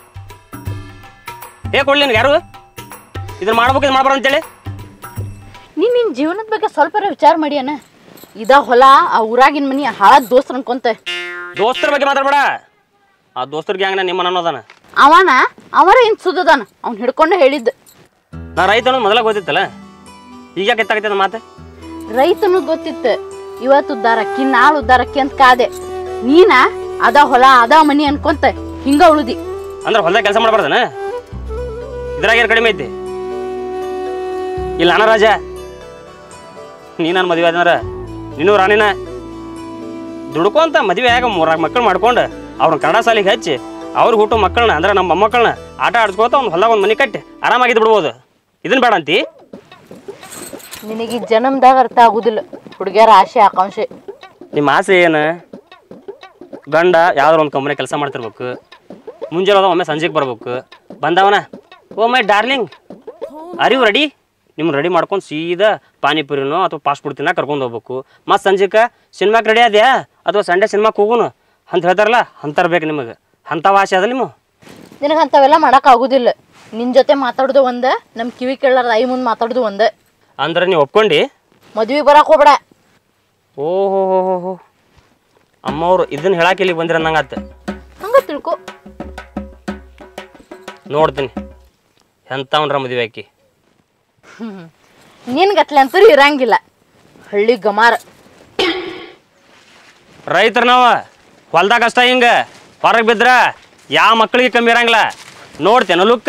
ಏ ಕೊಡ್ಲಿ ನಿನ್ಗೆ ಯಾರು ಇದನ್ನ ಮಾಡ್ಬೇಕು ಇದು ಮಾಡ್ಬಾರ ಅಂತೇಳಿ ನೀನ್ ನಿನ್ ಜೀವನದ ಬಗ್ಗೆ ಸ್ವಲ್ಪ ವಿಚಾರ ಮಾಡಿ ಅಣ್ಣ ಇದ ಹೊಲ ಆ ಊರಾಗಿನ ಮನಿ ಹಾಳಾದ ದೋಸ್ತ್ರ ಅನ್ಕೊಂತ ದೋಸ್ತರ ಬಗ್ಗೆ ಮಾತಾಡ್ಬೇಡ ಆ ದೋಸ್ತರ ಗ್ಯಾಂಗ್ನ ನಿಮ್ಮ ಅನ್ನೋದಾನ ಅವನ ಅವರ ಏನ್ ಸುದ್ದದಾನ ಅವ್ನ್ ಹಿಡ್ಕೊಂಡೆ ಹೇಳಿದ್ದ ನಾ ರೈತ ಅನ್ನೋದು ಮೊದಲ ಗೊತ್ತಿತ್ತಲ್ಲ ಈಗ ಯಾಕೆ ಎತ್ತಾಗೈತೆ ಅದು ಮಾತೆ ರೈತನು ಗೊತ್ತಿತ್ತ ಇವತ್ತು ಉದ್ದಾರಕ್ಕಿ ನಾಳೆ ಉದ್ದಾರಕ್ಕಿ ಅಂತ ಕಾದೆ ನೀನ ಅದ ಹೊಲ ಅದ ಮನಿ ಅನ್ಕೊಂತ ಹಿಂಗ ಉಳಿದಿ ಅಂದ್ರೆ ಹೊಲ್ದಾಗ ಕೆಲಸ ಮಾಡಬಾರ್ದನ ಇದ್ರಾಗ ಏನು ಕಡಿಮೆ ಐತಿ ಇಲ್ಲ ಅಣ್ಣ ರಾಜ ನೀ ನಾನು ಮದುವೆ ಆದ್ನಾರ ನೀನು ರಾಣಿನ ದುಡ್ಕೊಂತ ಮದುವೆ ಆಗ ಮೂರಾಗ ಮಕ್ಕಳು ಮಾಡ್ಕೊಂಡು ಅವ್ರನ್ನ ಕನ್ನಡ ಶಾಲೆಗೆ ಹಚ್ಚಿ ಅವ್ರಿಗೆ ಹುಟ್ಟು ಮಕ್ಕಳನ್ನ ಅಂದ್ರೆ ನಮ್ಮ ಮೊಮ್ಮಕ್ಕಳನ್ನ ಆಟ ಆಡಿಸ್ಕೋತ ಒಂದು ಹೊಲ್ದಾಗ ಒಂದು ಮನೆ ಕಟ್ಟಿ ಆರಾಮಾಗಿದ್ದು ಬಿಡ್ಬೋದು ಇದನ್ನ ಬೇಡ ಅಂತಿ ನಿನಗೆ ಈ ಜನ್ಮದಾಗ ಅರ್ಥ ಆಗುದಿಲ್ಲ ಹುಡುಗಿಯರ ಆಸೆ ಆಕಾಂಕ್ಷೆ ನಿಮ್ಮ ಆಸೆ ಏನು ಗಂಡ ಯಾವ್ದಾರ ಒಂದು ಕಂಪ್ನಿ ಕೆಲಸ ಮಾಡ್ತಿರ್ಬೇಕು ಮುಂಜಾನೆ ಹೋದ ಒಮ್ಮೆ ಸಂಜೆಗೆ ಬರ್ಬೇಕು ಬಂದವನ oh my darling are you ready ನಿಮ್ಗೆ ರೆಡಿ ಮಾಡ್ಕೊಂಡು ಸೀದಾ ಪಾನಿಪುರಿನೋ ಅಥವಾ ಫಾಸ್ಟ್ ಫುಡ್ ತಿನ್ನಕ್ಕೆ ಕರ್ಕೊಂಡು ಹೋಗ್ಬೇಕು ಮತ್ತು ಸಂಜೆಗೆ ಸಿನಿಮಾಕ್ಕೆ ರೆಡಿ ಆದ್ಯಾ ಅಥವಾ ಸಂಡೇ ಸಿನಿಮಾಕ್ಕೆ ಹೋಗುನು ಅಂತ ಹೇಳ್ತಾರಲ್ಲ ಅಂತಾರ ಬೇಕು ನಿಮಗೆ ಅಂಥವು ಆಸೆ ಅದ ನಿಮ್ಮ ನಿನಗೆ ಅಂಥವೆಲ್ಲ ಮಾಡಕ್ ಆಗುದಿಲ್ಲ ನಿನ್ ಜೊತೆ ಮಾತಾಡೋದು ಒಂದ ನಮ್ ಕಿವಿ ಕೇಳಾರ್ದ ಐ ಮುಂದ್ ಮಾತಾಡೋದು ಒಂದ ಅಂದ್ರೆ ನೀವು ಒಪ್ಕೊಂಡು ಮದ್ವಿಗೆ ಬರಾಕ್ ಹೋಗ್ಬೇಡ ಓಹೋ ಹೋ ಹೋ ಹೋ ಅಮ್ಮವ್ರು ಇದನ್ನ ಹೇಳಕ್ಕೆ ಇಲ್ಲಿಗೆ ಬಂದಿರ ನಂಗಾತ ಹಂಗ ತಿಳ್ಕೊ ನೋಡ್ತೀನಿ ಎಂಥವನ್ರ ಮದುವೆ ಆಕಿ ಹ್ಮ್ ನಿನ್ ಗತ್ಲೆ ಅಂತೂ ಇರಂಗಿಲ್ಲ ಹಳ್ಳಿ ಗಮಾರ ರೈತರು ನಾವು ಹೊಲ್ದಾಗ ಅಷ್ಟ ಹಿಂಗ ಹೊರಗೆ ಬಿದ್ರ ಯಾವ ಮಕ್ಕಳಿಗೆ ಕಮ್ಮಿ ಇರಂಗಿಲ್ಲ ನೋಡ್ತೇನೆ ಲುಕ್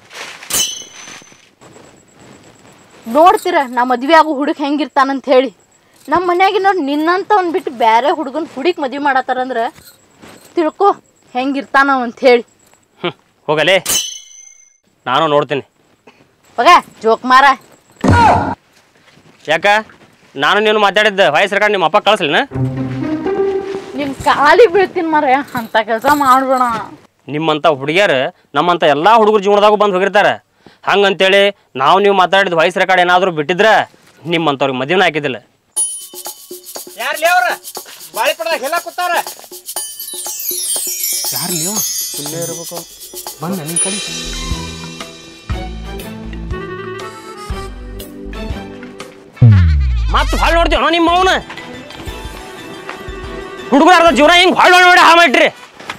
ನೋಡ್ತೀರ ನಾ ಮದ್ವೆ ಆಗೋ ಹುಡುಗ ಹೆಂಗಿರ್ತಾನಂತ ಹೇಳಿ ನಮ್ಮ ಮನ್ಯಾಗ ನೋಡಿ ನಿನ್ನಂತ ಅವ್ನ್ ಬಿಟ್ಟು ಬೇರೆ ಹುಡುಗನ್ ಹುಡುಕ್ ಮದ್ವೆ ಮಾಡತ್ತಾರಂದ್ರ ತಿಳ್ಕೊ ಹೆಂಗಿರ್ತಾನವ ಅಂತ ಹೇಳಿ ಹ್ಞೂ ಹೋಗಲೇ ನಾನು ನೋಡ್ತೀನಿ ಮಗ ಜೋಕ್ ಮಾರ ಯಾಕ ನಾನು ನೀನು ಮಾತಾಡಿದ್ದೆ ವಾಯ್ಸ್ ರೆಕಾರ್ಡ್ ನಿಮ್ಮ ಅಪ್ಪ ಕಳಿಸ್ಲಿನ ನಿನ್ ಕಾಲಿ ಬೀಳ್ತೀನಿ ಮಾರ ಅಂತ ಕೆಲಸ ಮಾಡ್ಬೇಡ ನಿಮ್ಮಂಥ ಹುಡುಗಿಯರು ನಮ್ಮಂಥ ಎಲ್ಲ ಹುಡುಗರ ಜೀವನದಾಗೂ ಬಂದು ಹೋಗಿರ್ತಾರೆ ಹಂಗಂತೇಳಿ ನಾವು ನೀವು ಮಾತಾಡಿದ ವಾಯ್ಸ್ ರೆಕಾರ್ಡ್ ಏನಾದರೂ ಬಿಟ್ಟಿದ್ರೆ ನಿಮ್ಮಂಥವ್ರಿಗೆ ಮದುವೆನ ಹಾಕಿದ್ದಿಲ್ಲ ಯಾರ್ಲಿ ಅವ್ರ ಬಾಳಿಪಡದಾಗ ಎಲ್ಲ ಕೂತಾರ ಯಾರ್ಲಿ ಅವ? ಇಲ್ಲೇ ಇರ್ಬೇಕು ಬಂದ ನಿನ್ ಕಡೆ ಮತ್ತೆ ಹೊಳ್ ನೋಡ್ತೀವಿ ನಿಮ್ಮ ಅವನ ಹುಡುಗರ ಅರ್ಧ ಜೀವನ ಹಿಂಗೆ ಹೊಳ್ ನೋಡಿ ಹಾ ಮಾಡಿಟ್ರಿ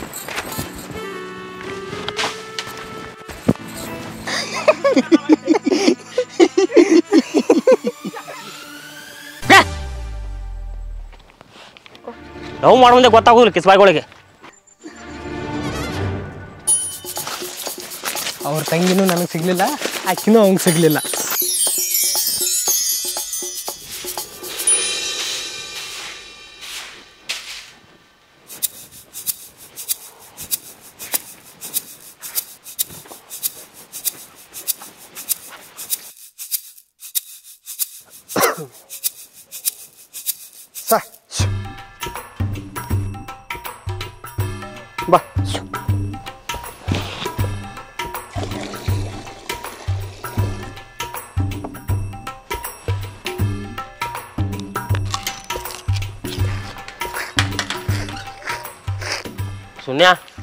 ಲವ್ ಮಾಡೋ ಮುಂದೆ ಗೊತ್ತಾಗೋದಿಲ್ಲ ಕಿಸ್ಬಾಯಿಗಳಿಗೆ ಅವ್ರ ತಂಗಿನೂ ನನಗೆ ಸಿಗ್ಲಿಲ್ಲ ಆಕಿನೂ ಅವಂಗೆ ಸಿಗ್ಲಿಲ್ಲ ಸ ಬಾ ಸುನ್ಯ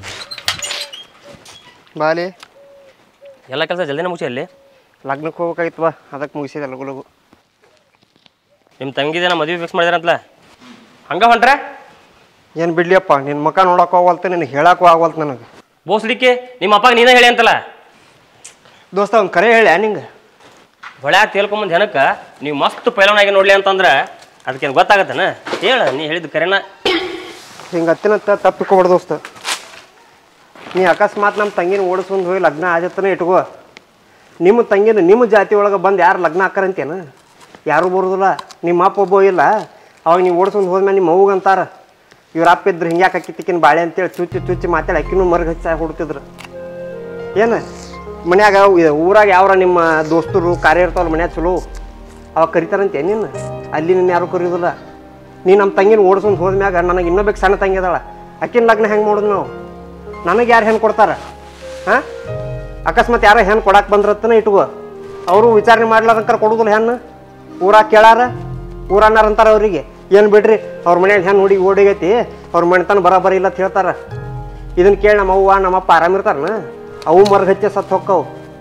ಬಾಲಿ ಎಲ್ಲ ಕೆಲಸ ಜಲ್ದಿನೇ ಮುಗಿಸಿ ಅಲ್ಲಿ ಲಗ್ನಕ್ಕೆ ಹೋಗ್ಬೇಕಾಗಿತ್ತು ಬಾ ಅದಕ್ಕೆ ಮುಗಿಸಿದೆ ಲಗು ಲಗು ನಿಮ್ಮ ತಂಗಿದೇನ ಮದುವೆ ಫಿಕ್ಸ್ ಮಾಡಿದಾರಂತಲ್ಲ ಹಂಗ ಹೊಂಟ್ರೆ ಏನು ಬಿಡ್ಲಿಯಪ್ಪ ನಿನ್ನ ಮುಖ ನೋಡಕ್ಕೆ ಹೋಗಲ್ತು ನಿನಗೆ ಹೇಳಕ್ಕೂ ಆಗವಲ್ತು ನನಗೆ ಬೋಸ್ಲಿಕ್ಕೆ ನಿಮ್ಮ ಅಪ್ಪಗೆ ನೀನೇ ಹೇಳಿ ಅಂತಲ್ಲ ದೋಸ್ತ ಅವ್ನು ಕರೆ ಹೇಳ ನಿಂಗೆ ಹೊಳ್ಯಾಗ ತೇಲ್ಕೊಂಬಂದು ಜನಕ್ಕೆ ನೀವು ಮಸ್ತ್ ಪೈಲವನಾಗಿ ನೋಡ್ಲಿ ಅಂತಂದ್ರೆ ಅದಕ್ಕೇನು ಗೊತ್ತಾಗತ್ತನ ಹೇಳ ನೀ ಹೇಳಿದ್ದು ಕರೆನ ಹಿಂಗೆ ಹತ್ತಿನತ್ತ ತಪ್ಪಿಕೊಬೇಡ ದೋಸ್ತ ನೀ ಅಕಸ್ಮಾತ್ ನಮ್ಮ ತಂಗಿನ ಓಡಿಸ್ಕೊಂಡು ಹೋಗಿ ಲಗ್ನ ಆಜತ್ತನ ಇಟ್ಕೋ ನಿಮ್ಮ ತಂಗಿನ ನಿಮ್ಮ ಜಾತಿ ಒಳಗೆ ಬಂದು ಯಾರು ಲಗ್ನ ಹಾಕಾರಂತೇನ ಯಾರೂ ಬರೋದಿಲ್ಲ ನಿಮ್ಮ ಅಪ್ಪ ಒಬ್ಬ ಇಲ್ಲ ಅವಾಗ ನೀವು ಓಡಿಸ್ಕೊಂಡು ಹೋದ್ಮೇಲೆ ನಿಮ್ಮ ಅವ್ಗೆ ಅಂತಾರ ಇವ್ರ ಅಪ್ಪ ಇದ್ರೆ ಹಿಂಗ್ಯಾಕೆ ಅಕ್ಕಿತ್ತಿಕ್ಕಿನ ಬಾಳೆ ಅಂತೇಳಿ ಚುಚ್ಚಿ ಚುಚ್ಚಿ ಮಾತಾಡಿ ಅಕ್ಕಿನೂ ಮರ್ಗ ಹಚ್ಚಿ ಹುಡ್ತಿದ್ರು ಏನು ಮನ್ಯಾಗ ಇ- ಊರಾಗ ಯಾವ್ರ ನಿಮ್ಮ ದೋಸ್ತರು ಕಾರ್ಯ ಇರ್ತಾವಲ್ಲ ಮನ್ಯಾಗ ಚಲೋ ಅವಾಗ ಕರಿತಾರಂತೆ ನೀನು ಅಲ್ಲಿ ನಿನ್ನ ಯಾರು ಕರೆಯೋದಿಲ್ಲ ನೀ ನಮ್ಮ ತಂಗಿನ ಓಡಿಸ್ಕೊಂಡು ಹೋದ್ಮ್ಯಾಗ ನನಗೆ ಇನ್ನೊಬ್ಬಕ್ಕೆ ಸಣ್ಣ ತಂಗಿ ಅದಾಳ ಅಕ್ಕಿನ ಲಗ್ನ ಹೆಂಗೆ ಮಾಡೋದು ನಾವು ನನಗೆ ಯಾರು ಹೆಣ್ಣು ಕೊಡ್ತಾರ ಹಾಂ ಅಕಸ್ಮಾತ್ ಯಾರ ಹೆಣ್ಣು ಕೊಡಕ್ಕೆ ಬಂದ್ರತ್ತನ ಇಟ್ಕೋ ಅವರು ವಿಚಾರಣೆ ಮಾಡ್ಲಾರಂಕಾರ ಕೊಡುದಿಲ್ಲ ಹೆಣ್ಣು ಊರಾಗ ಕೇಳಾರ ಊರನ್ನಾರ ಅಂತಾರ ಅವರಿಗೆ ಏನು ಬಿಡ್ರಿ ಅವ್ರ ಮನ್ಯಾಗ ಹೆಣ್ಣು ಹುಡುಗಿ ಓಡಿಗೈತಿ ಅವ್ರ ಮನೆತನ ಬರಾಬರಿ ಇಲ್ಲ ಅಂತ ಹೇಳ್ತಾರ ಇದನ್ನ ಕೇಳಿ ನಮ್ಮ ಅವ್ವ ನಮ್ಮಪ್ಪ ಆರಾಮಿರ್ತಾರನ ಅವು ಮರ್ಗ ಹಚ್ಚೆ ಸತ್ತು ಹೊಕ್ಕವು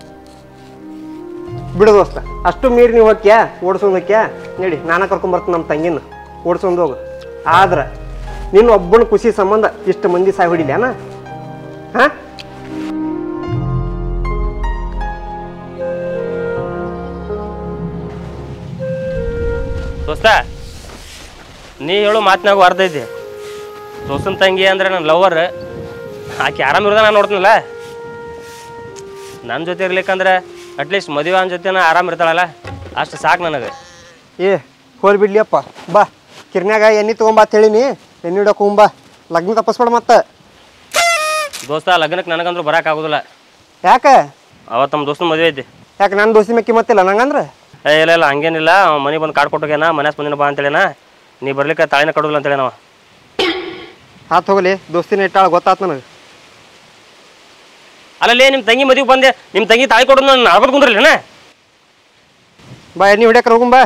ಬಿಡು ದೋಸ್ತ ಅಷ್ಟು ಮೀರಿ ನೀವು ಹೋಗ್ಯಾ ಓಡಿಸೋದು ಹೋಗ್ಯಾ ನಡಿ ನಾನ ಕರ್ಕೊಂಬರ್ತೀನಿ ನಮ್ಮ ತಂಗಿನ ಓಡಿಸ್ಕೊಂಡು ಹೋಗು ಆದ್ರೆ ನಿನ್ನ ಒಬ್ಬನ ಖುಷಿ ಸಂಬಂಧ ಇಷ್ಟು ಮಂದಿ ಸಾಯ್ ಹೊಡಿಲ್ಯಾನ ಹಾಂ ದೋಸ್ತ ನೀ ಹೇಳೋ ಮಾತಿನಾಗ ಅರ್ಧ ಐತಿ ದೋಸ್ತನ ತಂಗಿ ಅಂದ್ರೆ ನನ್ನ ಲವರ್ ಆಕೆ ಆರಾಮಿರೋದ ನಾನು ನೋಡ್ತೀನಲ್ಲ ನನ್ನ ಜೊತೆ ಇರ್ಲಿಕ್ಕಂದ್ರೆ ಅಟ್ಲೀಸ್ಟ್ ಮದುವೆ ಅವನ ಜೊತೆನ ಆರಾಮ್ ಇರ್ತಾಳಲ್ಲ ಅಷ್ಟು ಸಾಕು ನನಗೆ ಏ ಹೋಲ್ ಬಿಡ್ಲಿಯಪ್ಪ ಬಾ ಕಿರ್ನ್ಯಾಗ ಎಣ್ಣೆ ತೊಗೊಂಬಾ ಅಂತ ಹೇಳಿನಿ ಎಣ್ಣೆ ಹಿಡಕ್ಕೆ ಹೋಗ್ಬಾ ಲಗ್ನ ತಪ್ಪಿಸ್ಬೇಡ ಮತ್ತೆ ದೋಸ್ತ ಲಗ್ನಕ್ಕೆ ನನಗಂದ್ರೂ ಬರೋಕ್ಕಾಗೋದಿಲ್ಲ ಯಾಕೆ ಅವತ್ತು ನಮ್ಮ ದೋಸ್ತನ ಮದುವೆ ಐತಿ ಯಾಕೆ ನನ್ನ ದೋಸ್ತಿ ಮೆಕ್ಕಿ ಮತ್ತಿಲ್ಲ ನಂಗಂದ್ರೆ ಏ ಇಲ್ಲ ಇಲ್ಲ ಹಂಗೇನಿಲ್ಲ ಅವ ಮನೆಗೆ ಬಂದು ಕಾಡ್ ಕೊಟ್ಟೋಗ್ಯಾನ ಮನೆ ಬಂದಿನ ಬಾ ಅಂತೇಳಿನ ನೀ ಬರ್ಲಿಕ್ಕೆ ತಾಳಿನ ಕಡೋದಿಲ್ಲ ಅಂತೇಳಿ ನಾವು ಆತ್ ಹೋಗಲಿ ದೋಸ್ತಿನ ಇಟ್ಟಾಳ ಗೊತ್ತಾತ್ ನನಗೆ ಅಲ್ಲಲ್ಲೇ ನಿಮ್ಮ ತಂಗಿ ಮದುವೆ ಬಂದೆ ನಿಮ್ಮ ತಂಗಿ ತಾಳಿ ಕೊಡೋದು ನಾನು ಅಳ್ಬೋದು ಕುಂದ್ರಲ್ಲೇನ ಬಾ ಎಣ್ಣೆ ಹೊಡ್ಯಾಕ್ರ ಹೋಗುಂಬಾ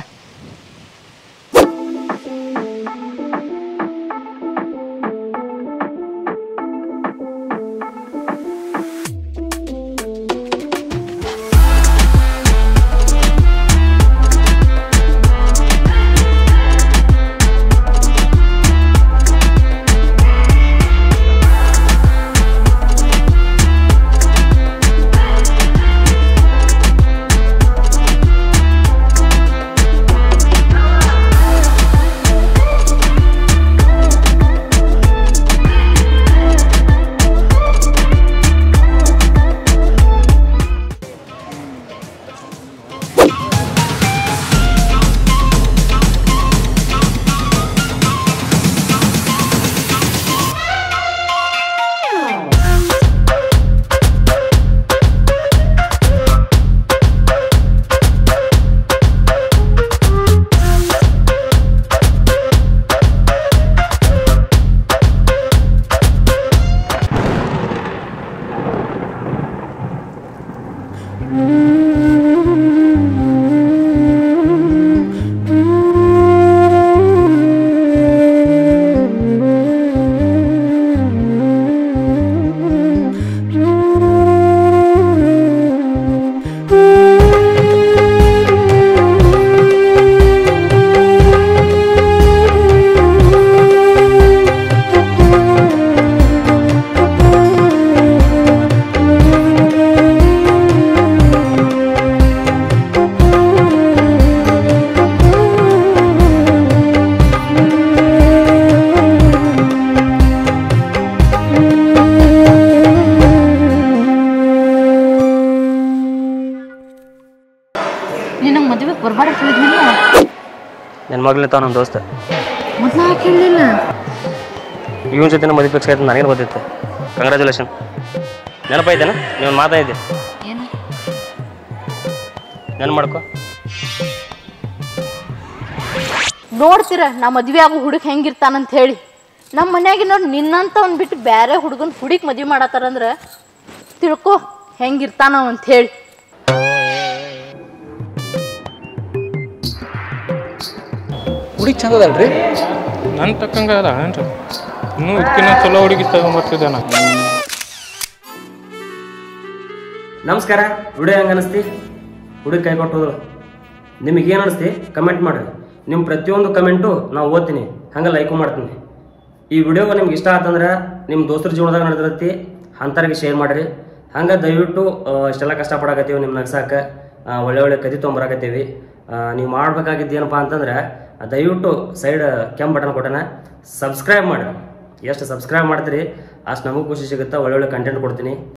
ನಿನಗೆ ಮದುವೆಗೆ ಬರ್ಬಾರ ಹೇಳಿದ್ನಿಲ್ಲ ನನ್ನ ಮಗಳನ್ನ ತಾವ ನಮ್ಮ ದೋಸ್ತ ಮೊದ್ಲು ಯಾಕೆ ಹೇಳಲಿಲ್ಲ ಇವನ ಜೊತೆ ಮದುವೆ ಫಿಕ್ಸ್ ಆಯ್ತು ನನಗೇನು ಗೊತ್ತಿತ್ತು ಕಂಗ್ರ್ಯಾಚುಲೇಷನ್ ನೆನಪೈತೇನ ನೀವು ಮಾತಾಡಿದ್ದೆ ಏನು ನೆನ್ ಮಾಡ್ಕೊ ನೋಡ್ತೀರ ನಾ ಮದ್ವೆ ಆಗೋ ಹುಡುಗ ಹೆಂಗಿರ್ತಾನಂತ ಹೇಳಿ ನಮ್ಮ ಮನ್ಯಾಗ ನೋಡಿ ನಿನ್ನಂತ ಅವ್ನು ಬಿಟ್ಟು ಬೇರೆ ಹುಡುಗನ ಹುಡುಗಿ ಮದ್ವೆ ಮಾಡತ್ತಾರಂದ್ರೆ ತಿಳ್ಕೊ ಹೆಂಗಿರ್ತಾನ ಅಂತ ಹೇಳಿ ಹುಡುಗಿ ಚಂದ ಅದಲ್ರಿ ನನ್ನ ತಕ್ಕಂಗ ಅದ ಏನ್ರಿ ಇನ್ನೂ ಇದಕ್ಕಿನ್ನ ಚಲೋ ಹುಡುಗಿ ತಗೊಂಬರ್ತಿದ್ದೆ ನಾ ನಮಸ್ಕಾರ ವಿಡಿಯೋ ಹೆಂಗೆ ಅನಿಸ್ತಿ ಹುಡುಗಿ ಕೈ ಕೊಟ್ಟೋದ್ರು ನಿಮಗೆ ಏನು ಅನಿಸ್ತಿ ಕಮೆಂಟ್ ಮಾಡಿರಿ ನಿಮ್ಮ ಪ್ರತಿಯೊಂದು ಕಮೆಂಟು ನಾವು ಓದ್ತೀನಿ ಹಂಗೆ ಲೈಕು ಮಾಡ್ತೀನಿ ಈ ವಿಡಿಯೋ ನಿಮ್ಗೆ ಇಷ್ಟ ಆತಂದ್ರೆ ನಿಮ್ಮ ದೋಸ್ತರ ಜೀವನದಾಗ ನಡೆದಿರತ್ತಿ ಅಂಥವ್ರಿಗೆ ಶೇರ್ ಮಾಡಿರಿ ಹಂಗೆ ದಯವಿಟ್ಟು ಆ, ಇಷ್ಟೆಲ್ಲ ಕಷ್ಟಪಡಕತ್ತೀವಿ ನಿಮ್ಮ ನಗ್ಸಾಕ ಆ, ಒಳ್ಳೆ ಒಳ್ಳೆ ಕದಿ ತೊಗೊಂಬರಕತ್ತೀವಿ ನೀವು ಮಾಡಬೇಕಾಗಿದ್ದು ಏನಪ್ಪ ಅಂತಂದ್ರೆ ಆ, ದಯವಿಟ್ಟು ಸೈಡ್ ಕೆಂಪ್ ಬಟನ್ ಕೊಟ್ಟನ ಸಬ್ಸ್ಕ್ರೈಬ್ ಮಾಡಿ ಎಷ್ಟು ಸಬ್ಸ್ಕ್ರೈಬ್ ಮಾಡ್ತೀರಿ ಅಷ್ಟು ನಮಗೂ ಖುಷಿ ಸಿಗುತ್ತೆ ಒಳ್ಳೆ ಒಳ್ಳೆ ಕಂಟೆಂಟ್ ಕೊಡ್ತೀನಿ